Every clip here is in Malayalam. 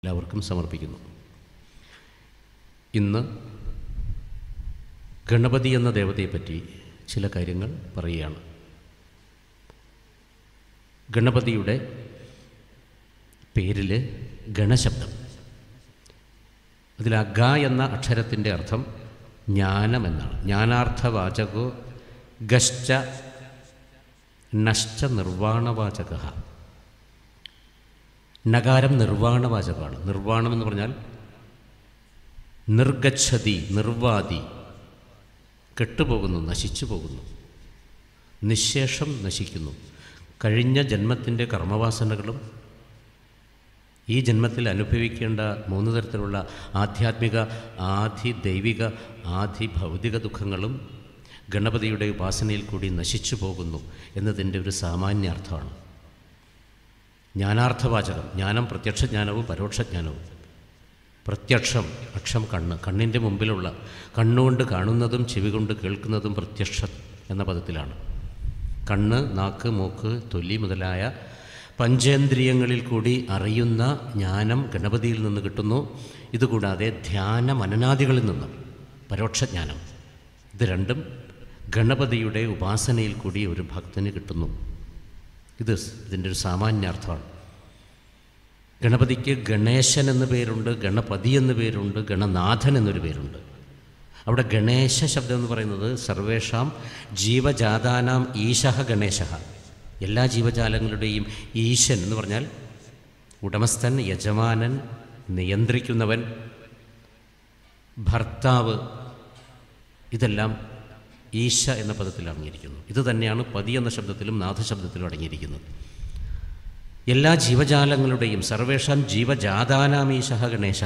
എല്ലാവർക്കും സമർപ്പിക്കുന്നു ഇന്ന് ഗണപതി എന്ന ദേവതയെപ്പറ്റി ചില കാര്യങ്ങൾ പറയുകയാണ് ഗണപതിയുടെ പേരിൽ ഗണശബ്ദം അതിൽ അഗ എന്ന അക്ഷരത്തിൻ്റെ അർത്ഥം ജ്ഞാനം എന്നാണ് ജ്ഞാനാർത്ഥവാചകോ ഗശ്ച നശ്ച നിർവാണവാചക നകാരം നിർവാണവാചകമാണ് നിർവാണം എന്ന് പറഞ്ഞാൽ നിർഗച്ഛതി നിർവാതി കെട്ടുപോകുന്നു നശിച്ചു പോകുന്നു നിശേഷം നശിക്കുന്നു കഴിഞ്ഞ ജന്മത്തിൻ്റെ കർമ്മവാസനകളും ഈ ജന്മത്തിൽ അനുഭവിക്കേണ്ട മൂന്ന് തരത്തിലുള്ള ആധ്യാത്മിക ആധി ദൈവിക ആധി ഭൗതിക ദുഃഖങ്ങളും ഗണപതിയുടെ ഉപാസനയിൽ കൂടി നശിച്ചു പോകുന്നു എന്നതിൻ്റെ ഒരു സാമാന്യാർത്ഥമാണ് ജ്ഞാനാർത്ഥവാചകം ജ്ഞാനം പ്രത്യക്ഷജ്ഞാനവും പരോക്ഷജ്ഞാനവും പ്രത്യക്ഷം അക്ഷം കണ്ണ് കണ്ണിൻ്റെ മുമ്പിലുള്ള കണ്ണുകൊണ്ട് കാണുന്നതും ചെവി കൊണ്ട് കേൾക്കുന്നതും പ്രത്യക്ഷം എന്ന പദത്തിലാണ് കണ്ണ് നാക്ക് മൂക്ക് തൊലി മുതലായ പഞ്ചേന്ദ്രിയങ്ങളിൽ കൂടി അറിയുന്ന ജ്ഞാനം ഗണപതിയിൽ നിന്ന് കിട്ടുന്നു ഇതുകൂടാതെ ധ്യാന മനനാദികളിൽ നിന്നും പരോക്ഷജ്ഞാനം ഇത് രണ്ടും ഗണപതിയുടെ ഉപാസനയിൽ കൂടി ഒരു ഭക്തന് കിട്ടുന്നു ഇത് ഇതിൻ്റെ ഒരു സാമാന്യാർത്ഥമാണ് ഗണപതിക്ക് ഗണേശൻ എന്ന് പേരുണ്ട് ഗണപതി എന്ന് പേരുണ്ട് ഗണനാഥൻ എന്നൊരു പേരുണ്ട് അവിടെ ഗണേശ ശബ്ദം എന്ന് പറയുന്നത് സർവേഷാം ജീവജാതാനാം ഈശഃ ഗണേശ എല്ലാ ജീവജാലങ്ങളുടെയും ഈശൻ എന്ന് പറഞ്ഞാൽ ഉടമസ്ഥൻ യജമാനൻ നിയന്ത്രിക്കുന്നവൻ ഭർത്താവ് ഇതെല്ലാം ഈശ എന്ന പദത്തിൽ അടങ്ങിയിരിക്കുന്നു ഇത് തന്നെയാണ് പതി എന്ന ശബ്ദത്തിലും നാഥശബ്ദത്തിലും അടങ്ങിയിരിക്കുന്നത് എല്ലാ ജീവജാലങ്ങളുടെയും സർവേഷാം ജീവജാതാനാമീശ ഗണേശ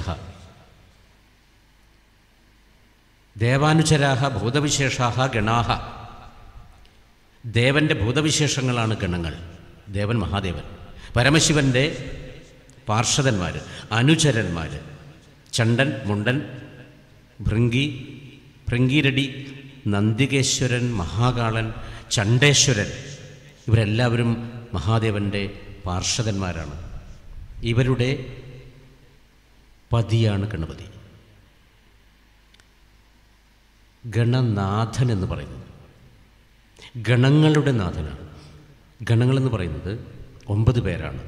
ദേവാനുചരാഹ ഭൂതവിശേഷാഹ ഗണാഹ ദേവൻ്റെ ഭൂതവിശേഷങ്ങളാണ് ഗണങ്ങൾ ദേവൻ മഹാദേവൻ പരമശിവൻ്റെ പാർഷദന്മാർ അനുചരന്മാർ ചണ്ടൻ മുണ്ടൻ ഭൃങ്കി ഭൃങ്കിരടി നന്ദികേശ്വരൻ മഹാകാളൻ ചണ്ടേശ്വരൻ ഇവരെല്ലാവരും മഹാദേവൻ്റെ പാർഷദന്മാരാണ് ഇവരുടെ പതിയാണ് ഗണപതി ഗണനാഥൻ എന്ന് പറയുന്നത് ഗണങ്ങളുടെ നാഥനാണ് ഗണങ്ങളെന്ന് പറയുന്നത് ഒമ്പത് പേരാണ്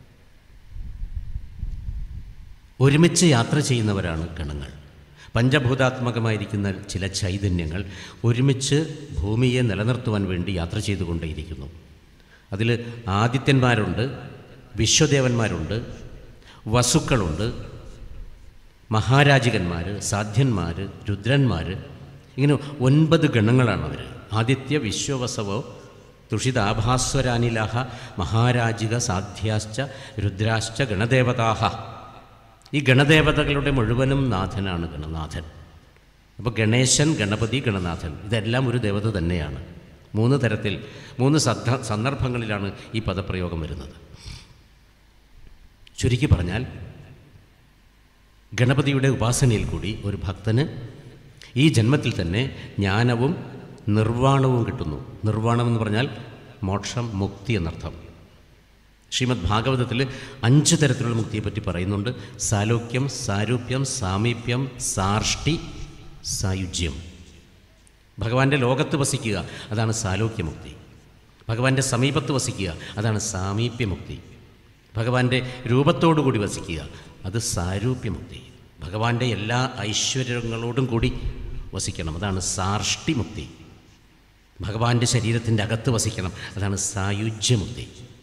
ഒരുമിച്ച് യാത്ര ചെയ്യുന്നവരാണ് ഗണങ്ങൾ പഞ്ചഭൂതാത്മകമായിരിക്കുന്ന ചില ചൈതന്യങ്ങൾ ഒരുമിച്ച് ഭൂമിയെ നിലനിർത്തുവാൻ വേണ്ടി യാത്ര ചെയ്തുകൊണ്ടേയിരിക്കുന്നു അതിൽ ആദിത്യന്മാരുണ്ട് വിശ്വദേവന്മാരുണ്ട് വസുക്കളുണ്ട് മഹാരാജികന്മാർ സാധ്യന്മാർ രുദ്രന്മാർ ഇങ്ങനെ ഒൻപത് ഗണങ്ങളാണ് അവർ ആദിത്യ വിശ്വവസവോ തുഷിതാഭാസ്വരാനിലാഹ മഹാരാജിക സാധ്യാശ്ച രുദ്രാശ്ച ഗണദേവതാഹ ഈ ഗണദേവതകളുടെ മുഴുവനും നാഥനാണ് ഗണനാഥൻ അപ്പോൾ ഗണേശൻ ഗണപതി ഗണനാഥൻ ഇതെല്ലാം ഒരു ദേവത തന്നെയാണ് മൂന്ന് തരത്തിൽ മൂന്ന് സദ്ധ സന്ദർഭങ്ങളിലാണ് ഈ പദപ്രയോഗം വരുന്നത് ചുരുക്കി പറഞ്ഞാൽ ഗണപതിയുടെ ഉപാസനയിൽ കൂടി ഒരു ഭക്തന് ഈ ജന്മത്തിൽ തന്നെ ജ്ഞാനവും നിർവ്വാണവും കിട്ടുന്നു നിർവ്വാണം എന്ന് പറഞ്ഞാൽ മോക്ഷം മുക്തി എന്നർത്ഥം ശ്രീമദ് ഭാഗവതത്തിൽ അഞ്ച് തരത്തിലുള്ള മുക്തിയെപ്പറ്റി പറയുന്നുണ്ട് സാലോക്യം സാരൂപ്യം സാമീപ്യം സാർഷ്ടി സായുജ്യം ഭഗവാന്റെ ലോകത്ത് വസിക്കുക അതാണ് സാലോക്യമുക്തി ഭഗവാന്റെ സമീപത്ത് വസിക്കുക അതാണ് സാമീപ്യമുക്തി ഭഗവാന്റെ രൂപത്തോടുകൂടി വസിക്കുക അത് സാരൂപ്യമുക്തി ഭഗവാന്റെ എല്ലാ ഐശ്വര്യങ്ങളോടും കൂടി വസിക്കണം അതാണ് സാർഷ്ടിമുക്തി ഭഗവാന്റെ ശരീരത്തിൻ്റെ അകത്ത് വസിക്കണം അതാണ് സായുജ്യമുക്തി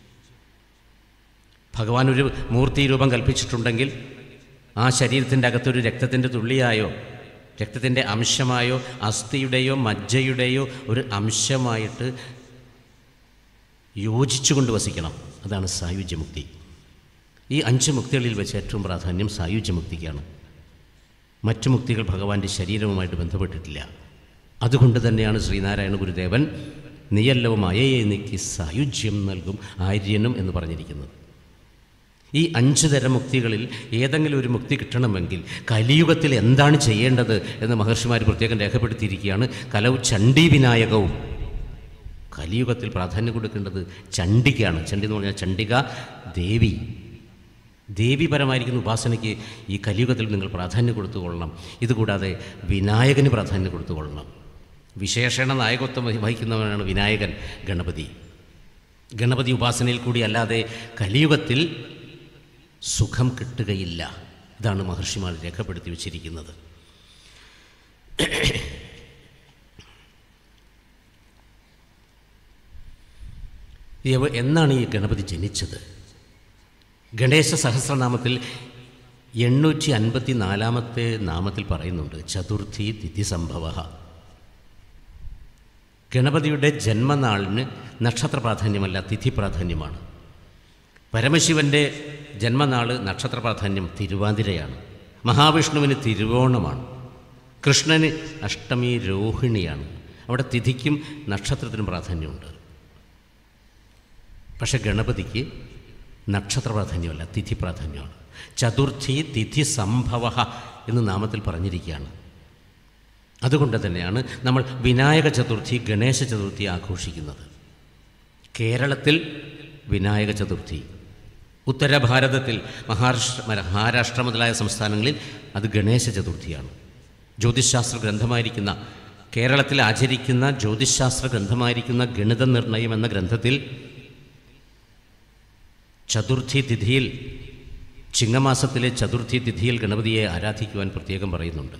ഭഗവാൻ ഒരു മൂർത്തി രൂപം കൽപ്പിച്ചിട്ടുണ്ടെങ്കിൽ ആ ശരീരത്തിൻ്റെ അകത്തൊരു രക്തത്തിൻ്റെ തുള്ളിയായോ രക്തത്തിൻ്റെ അംശമായോ അസ്ഥിയുടെയോ മജ്ജയുടെയോ ഒരു അംശമായിട്ട് യോജിച്ചുകൊണ്ട് വസിക്കണം അതാണ് സായുജ്യമുക്തി ഈ അഞ്ച് മുക്തികളിൽ വെച്ച് ഏറ്റവും പ്രാധാന്യം സായുജ്യമുക്തിക്കാണ് മറ്റു മുക്തികൾ ഭഗവാന്റെ ശരീരവുമായിട്ട് ബന്ധപ്പെട്ടിട്ടില്ല അതുകൊണ്ട് തന്നെയാണ് ശ്രീനാരായണ ഗുരുദേവൻ നീയല്ലവും അയയെ നീക്കി സായുജ്യം നൽകും ആര്യനും എന്ന് പറഞ്ഞിരിക്കുന്നത് ഈ അഞ്ച് തരം മുക്തികളിൽ ഏതെങ്കിലും ഒരു മുക്തി കിട്ടണമെങ്കിൽ കലിയുഗത്തിൽ എന്താണ് ചെയ്യേണ്ടത് എന്ന് മഹർഷിമാർ പ്രത്യേകം രേഖപ്പെടുത്തിയിരിക്കുകയാണ് കലവ് ചണ്ഡി വിനായകവും കലിയുഗത്തിൽ പ്രാധാന്യം കൊടുക്കേണ്ടത് ചണ്ഡികയാണ് ചണ്ഡി എന്ന് പറഞ്ഞാൽ ചണ്ഡിക ദേവി ദേവീപരമായിരിക്കുന്ന ഉപാസനയ്ക്ക് ഈ കലിയുഗത്തിൽ നിങ്ങൾ പ്രാധാന്യം കൊടുത്തുകൊള്ളണം ഇതുകൂടാതെ വിനായകന് പ്രാധാന്യം കൊടുത്തുകൊള്ളണം വിശേഷണ നായകത്വം വഹി- വഹിക്കുന്നവനാണ് വിനായകൻ ഗണപതി ഗണപതി ഉപാസനയിൽ കൂടി അല്ലാതെ കലിയുഗത്തിൽ സുഖം കിട്ടുകയില്ല ഇതാണ് മഹർഷിമാർ രേഖപ്പെടുത്തി വച്ചിരിക്കുന്നത് എവ- എന്നാണ് ഈ ഗണപതി ജനിച്ചത് ഗണേശ സഹസ്രനാമത്തിൽ എണ്ണൂറ്റി അൻപത്തി നാലാമത്തെ നാമത്തിൽ പറയുന്നുണ്ട് ചതുർത്ഥി തിഥി സംഭവ ഗണപതിയുടെ ജന്മനാളിന് നക്ഷത്ര പ്രാധാന്യമല്ല തിഥി പ്രാധാന്യമാണ് പരമശിവൻ്റെ ജന്മനാൾ നക്ഷത്ര പ്രാധാന്യം തിരുവാതിരയാണ് മഹാവിഷ്ണുവിന് തിരുവോണമാണ് കൃഷ്ണന് അഷ്ടമി രോഹിണിയാണ് അവിടെ തിഥിക്കും നക്ഷത്രത്തിനും പ്രാധാന്യമുണ്ട് പക്ഷേ ഗണപതിക്ക് നക്ഷത്ര പ്രാധാന്യമല്ല തിഥി പ്രാധാന്യമാണ് ചതുർത്ഥി തിഥി സംഭവ എന്ന് നാമത്തിൽ പറഞ്ഞിരിക്കുകയാണ് അതുകൊണ്ട് തന്നെയാണ് നമ്മൾ വിനായക ചതുർത്ഥി ഗണേശ ചതുർത്ഥി ആഘോഷിക്കുന്നത് കേരളത്തിൽ വിനായക ചതുർത്ഥി ഉത്തരഭാരതത്തിൽ മഹാരാഷ്ട്ര മഹാരാഷ്ട്ര മുതലായ സംസ്ഥാനങ്ങളിൽ അത് ഗണേശ ചതുർത്ഥിയാണ് ജ്യോതിശാസ്ത്ര ഗ്രന്ഥമായിരിക്കുന്ന കേരളത്തിൽ ആചരിക്കുന്ന ജ്യോതിശാസ്ത്ര ഗ്രന്ഥമായിരിക്കുന്ന ഗണിത നിർണയം എന്ന ഗ്രന്ഥത്തിൽ ചതുർത്ഥി തിഥിയിൽ ചിങ്ങമാസത്തിലെ ചതുർത്ഥി തിഥിയിൽ ഗണപതിയെ ആരാധിക്കുവാൻ പ്രത്യേകം പറയുന്നുണ്ട്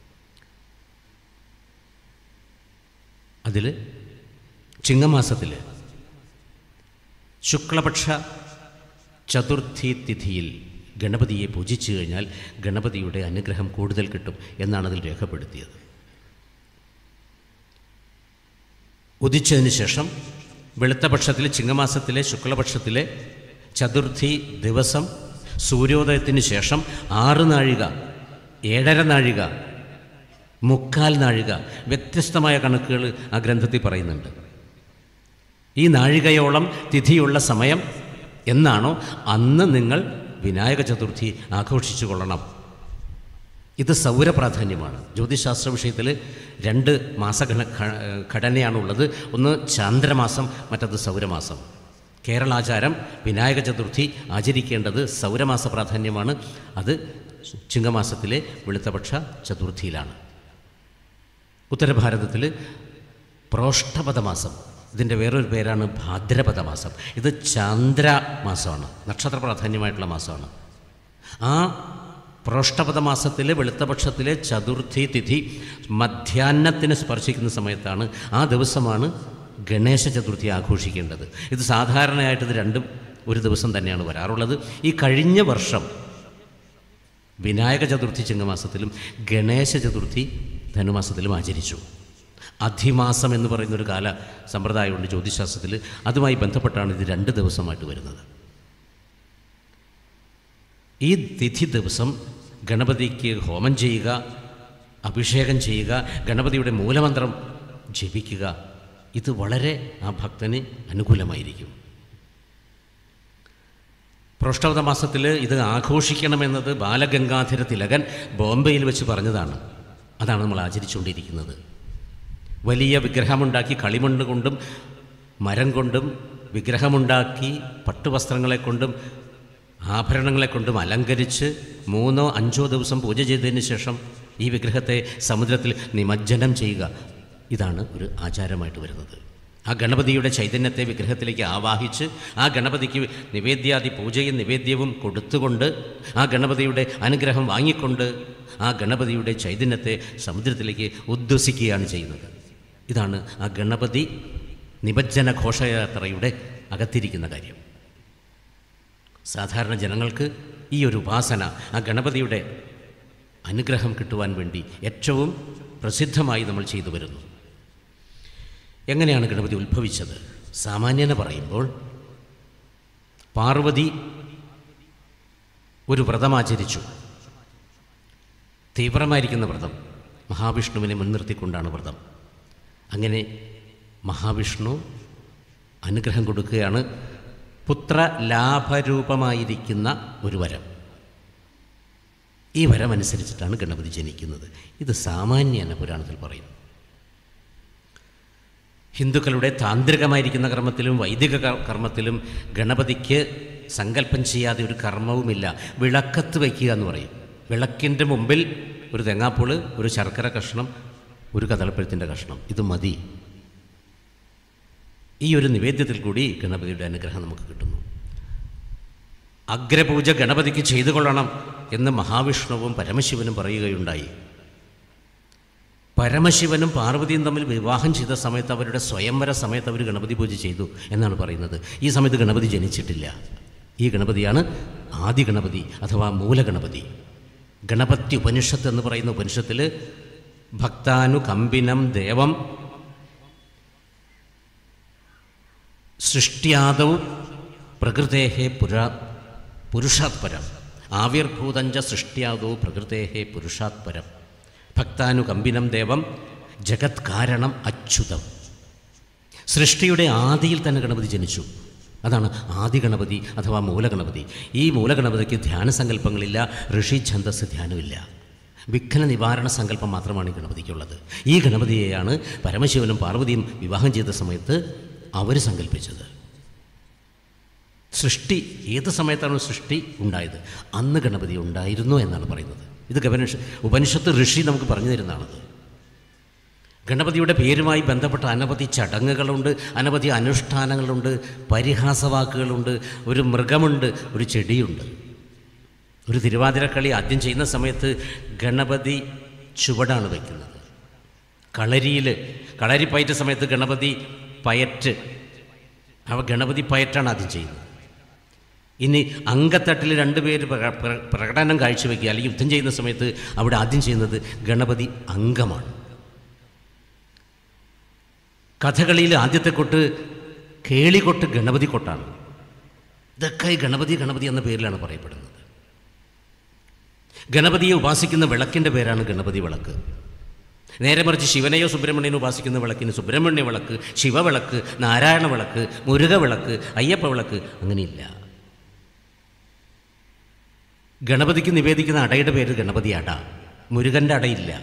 അതിൽ ചിങ്ങമാസത്തിൽ ശുക്ലപക്ഷ ചതുർത്ഥി തിഥിയിൽ ഗണപതിയെ പൂജിച്ചു കഴിഞ്ഞാൽ ഗണപതിയുടെ അനുഗ്രഹം കൂടുതൽ കിട്ടും എന്നാണ് അതിൽ രേഖപ്പെടുത്തിയത് ഉദിച്ചതിന് ശേഷം വെളുത്ത പക്ഷത്തിലെ ചിങ്ങമാസത്തിലെ ശുക്ലപക്ഷത്തിലെ ചതുർത്ഥി ദിവസം സൂര്യോദയത്തിന് ശേഷം ആറ് നാഴിക ഏഴര നാഴിക മുക്കാൽ നാഴിക വ്യത്യസ്തമായ കണക്കുകൾ ആ ഗ്രന്ഥത്തിൽ പറയുന്നുണ്ട് ഈ നാഴികയോളം തിഥിയുള്ള സമയം എന്നാണോ അന്ന് നിങ്ങൾ വിനായക ചതുർത്ഥി ആഘോഷിച്ചു കൊള്ളണം ഇത് സൗരപ്രാധാന്യമാണ് ജ്യോതിശാസ്ത്ര വിഷയത്തിൽ രണ്ട് മാസഘട ഘ- ഘടനയാണുള്ളത് ഒന്ന് ചാന്ദ്രമാസം മറ്റത് സൗരമാസം കേരളാചാരം വിനായക ചതുർത്ഥി ആചരിക്കേണ്ടത് സൗരമാസ പ്രാധാന്യമാണ് അത് ചിങ്ങമാസത്തിലെ വെളുത്തപക്ഷ ചതുർത്ഥിയിലാണ് ഉത്തരഭാരതത്തിൽ പ്രോഷ്ഠപദ മാസം ഇതിൻ്റെ വേറൊരു പേരാണ് ഭാദ്രപദ മാസം ഇത് ചാന്ദ്ര മാസമാണ് നക്ഷത്ര പ്രാധാന്യമായിട്ടുള്ള മാസമാണ് ആ പ്രോഷ്ഠപദ മാസത്തിലെ വെളുത്തപക്ഷത്തിലെ ചതുർത്ഥി തിഥി മധ്യാഹ്നത്തിന് സ്പർശിക്കുന്ന സമയത്താണ് ആ ദിവസമാണ് ഗണേശ ചതുർത്ഥി ആഘോഷിക്കേണ്ടത് ഇത് സാധാരണയായിട്ട് ഇത് രണ്ടും ഒരു ദിവസം തന്നെയാണ് വരാറുള്ളത് ഈ കഴിഞ്ഞ വർഷം വിനായക ചതുർത്ഥി ചിങ്ങമാസത്തിലും ഗണേശ ചതുർത്ഥി ധനുമാസത്തിലും ആചരിച്ചു അധിമാസം എന്ന് പറയുന്നൊരു കാല സമ്പ്രദായമുണ്ട് ജ്യോതിശാസ്ത്രത്തിൽ അതുമായി ബന്ധപ്പെട്ടാണ് ഇത് രണ്ട് ദിവസമായിട്ട് വരുന്നത് ഈ തിഥി ദിവസം ഗണപതിക്ക് ഹോമം ചെയ്യുക അഭിഷേകം ചെയ്യുക ഗണപതിയുടെ മൂലമന്ത്രം ജപിക്കുക ഇത് വളരെ ആ ഭക്തന് അനുകൂലമായിരിക്കും പ്രോഷ്ഠവത മാസത്തിൽ ഇത് ആഘോഷിക്കണമെന്നത് ബാലഗംഗാധര തിലകൻ ബോംബെയിൽ വെച്ച് പറഞ്ഞതാണ് അതാണ് നമ്മൾ ആചരിച്ചുകൊണ്ടിരിക്കുന്നത് വലിയ വിഗ്രഹമുണ്ടാക്കി കളിമണ്ണ് കൊണ്ടും മരം കൊണ്ടും വിഗ്രഹമുണ്ടാക്കി പട്ടുവസ്ത്രങ്ങളെ കൊണ്ടും ആഭരണങ്ങളെ കൊണ്ടും അലങ്കരിച്ച് മൂന്നോ അഞ്ചോ ദിവസം പൂജ ചെയ്തതിന് ശേഷം ഈ വിഗ്രഹത്തെ സമുദ്രത്തിൽ നിമജ്ജനം ചെയ്യുക ഇതാണ് ഒരു ആചാരമായിട്ട് വരുന്നത് ആ ഗണപതിയുടെ ചൈതന്യത്തെ വിഗ്രഹത്തിലേക്ക് ആവാഹിച്ച് ആ ഗണപതിക്ക് നിവേദ്യാദി പൂജയും നിവേദ്യവും കൊടുത്തുകൊണ്ട് ആ ഗണപതിയുടെ അനുഗ്രഹം വാങ്ങിക്കൊണ്ട് ആ ഗണപതിയുടെ ചൈതന്യത്തെ സമുദ്രത്തിലേക്ക് ഉദ്വസിക്കുകയാണ് ചെയ്യുന്നത് ഇതാണ് ആ ഗണപതി നിമജ്ജന ഘോഷയാത്രയുടെ അകത്തിരിക്കുന്ന കാര്യം സാധാരണ ജനങ്ങൾക്ക് ഈ ഒരു ഉപാസന ആ ഗണപതിയുടെ അനുഗ്രഹം കിട്ടുവാൻ വേണ്ടി ഏറ്റവും പ്രസിദ്ധമായി നമ്മൾ ചെയ്തു വരുന്നു എങ്ങനെയാണ് ഗണപതി ഉത്ഭവിച്ചത് സാമാന്യന പറയുമ്പോൾ പാർവതി ഒരു വ്രതമാചരിച്ചു തീവ്രമായിരിക്കുന്ന വ്രതം മഹാവിഷ്ണുവിനെ മുൻനിർത്തിക്കൊണ്ടാണ് വ്രതം അങ്ങനെ മഹാവിഷ്ണു അനുഗ്രഹം കൊടുക്കുകയാണ് പുത്ര ലാഭരൂപമായിരിക്കുന്ന ഒരു വരം ഈ വരം അനുസരിച്ചിട്ടാണ് ഗണപതി ജനിക്കുന്നത് ഇത് സാമാന്യന പുരാണത്തിൽ പറയുന്നു ഹിന്ദുക്കളുടെ താന്ത്രികമായിരിക്കുന്ന കർമ്മത്തിലും വൈദിക കർ- കർമ്മത്തിലും ഗണപതിക്ക് സങ്കല്പം ചെയ്യാതെ ഒരു കർമ്മവുമില്ല വിളക്കത്ത് വയ്ക്കുക എന്ന് പറയും വിളക്കിൻ്റെ മുമ്പിൽ ഒരു തെങ്ങാപ്പൂള് ഒരു ശർക്കര കഷ്ണം ഒരു കദളപ്പഴത്തിൻ്റെ കഷ്ണം ഇത് മതി ഈ ഒരു നിവേദ്യത്തിൽ കൂടി ഗണപതിയുടെ അനുഗ്രഹം നമുക്ക് കിട്ടുന്നു അഗ്രപൂജ ഗണപതിക്ക് ചെയ്തു കൊള്ളണം എന്ന് മഹാവിഷ്ണുവും പരമശിവനും പറയുകയുണ്ടായി പരമശിവനും പാർവതിയും തമ്മിൽ വിവാഹം ചെയ്ത സമയത്ത് അവരുടെ സ്വയംവര സമയത്ത് അവർ ഗണപതി പൂജ ചെയ്തു എന്നാണ് പറയുന്നത് ഈ സമയത്ത് ഗണപതി ജനിച്ചിട്ടില്ല ഈ ഗണപതിയാണ് ആദി ഗണപതി അഥവാ മൂലഗണപതി ഗണപതി ഉപനിഷത്ത് എന്ന് പറയുന്ന ഉപനിഷത്തിൽ ഭക്താനുകമ്പിനം ദേവം സൃഷ്ട്യാദൗ പ്രകൃതേഹേ പുരാ പുരുഷാത് പരം ആവിർഭൂതഞ്ച സൃഷ്ട്യാദോ പ്രകൃതേഹേ പുരുഷാത് പരം ഭക്താനുകമ്പിനം ദേവം ജഗത് കാരണം അച്യുതം സൃഷ്ടിയുടെ ആദിയിൽ തന്നെ ഗണപതി ജനിച്ചു അതാണ് ആദി ഗണപതി അഥവാ മൂലഗണപതി ഈ മൂലഗണപതിക്ക് ധ്യാനസങ്കല്പങ്ങളില്ല ഋഷി ഛന്ദസ് ധ്യാനമില്ല വിഘ്ന നിവാരണ സങ്കല്പം മാത്രമാണ് ഈ ഗണപതിക്കുള്ളത് ഈ ഗണപതിയെയാണ് പരമശിവനും പാർവതിയും വിവാഹം ചെയ്ത സമയത്ത് അവർ സങ്കല്പിച്ചത് സൃഷ്ടി ഏത് സമയത്താണ് സൃഷ്ടി ഉണ്ടായത് അന്ന് ഗണപതി ഉണ്ടായിരുന്നു എന്നാണ് പറയുന്നത് ഇത് ഗവനിഷ ഉപനിഷത്ത് ഋഷി നമുക്ക് പറഞ്ഞു തരുന്നതാണത് ഗണപതിയുടെ പേരുമായി ബന്ധപ്പെട്ട അനവധി ചടങ്ങുകളുണ്ട് അനവധി അനുഷ്ഠാനങ്ങളുണ്ട് പരിഹാസവാക്കുകളുണ്ട് ഒരു മൃഗമുണ്ട് ഒരു ചെടിയുണ്ട് ഒരു തിരുവാതിരക്കളി ആദ്യം ചെയ്യുന്ന സമയത്ത് ഗണപതി ചുവടാണ് വയ്ക്കുന്നത് കളരിയിൽ കളരി പയറ്റ സമയത്ത് ഗണപതി പയറ്റ് അവ ഗണപതി പയറ്റാണ് ആദ്യം ചെയ്യുന്നത് ഇനി അങ്കത്തട്ടിൽ രണ്ടുപേര് പ്ര- പ്ര- പ്രകടനം കാഴ്ചവെക്കുക അല്ലെങ്കിൽ യുദ്ധം ചെയ്യുന്ന സമയത്ത് അവിടെ ആദ്യം ചെയ്യുന്നത് ഗണപതി അംഗമാണ് കഥകളിയിൽ ആദ്യത്തെ കൊട്ട് കേളികൊട്ട് ഗണപതി കൊട്ടാണ് ഇതൊക്കെ ഈ ഗണപതി ഗണപതി എന്ന പേരിലാണ് പറയപ്പെടുന്നത് ഗണപതിയെ ഉപാസിക്കുന്ന വിളക്കിൻ്റെ പേരാണ് ഗണപതി വിളക്ക് നേരെ മറിച്ച് ശിവനെയോ സുബ്രഹ്മണ്യനോ ഉപാസിക്കുന്ന വിളക്കിന് സുബ്രഹ്മണ്യ വിളക്ക് ശിവവിളക്ക് നാരായണ വിളക്ക് മുരുക വിളക്ക് അയ്യപ്പ വിളക്ക് അങ്ങനെയില്ല ഗണപതിക്ക് നിവേദിക്കുന്ന അടയുടെ പേര് ഗണപതി അട മുരുകൻ്റെ അടയില്ല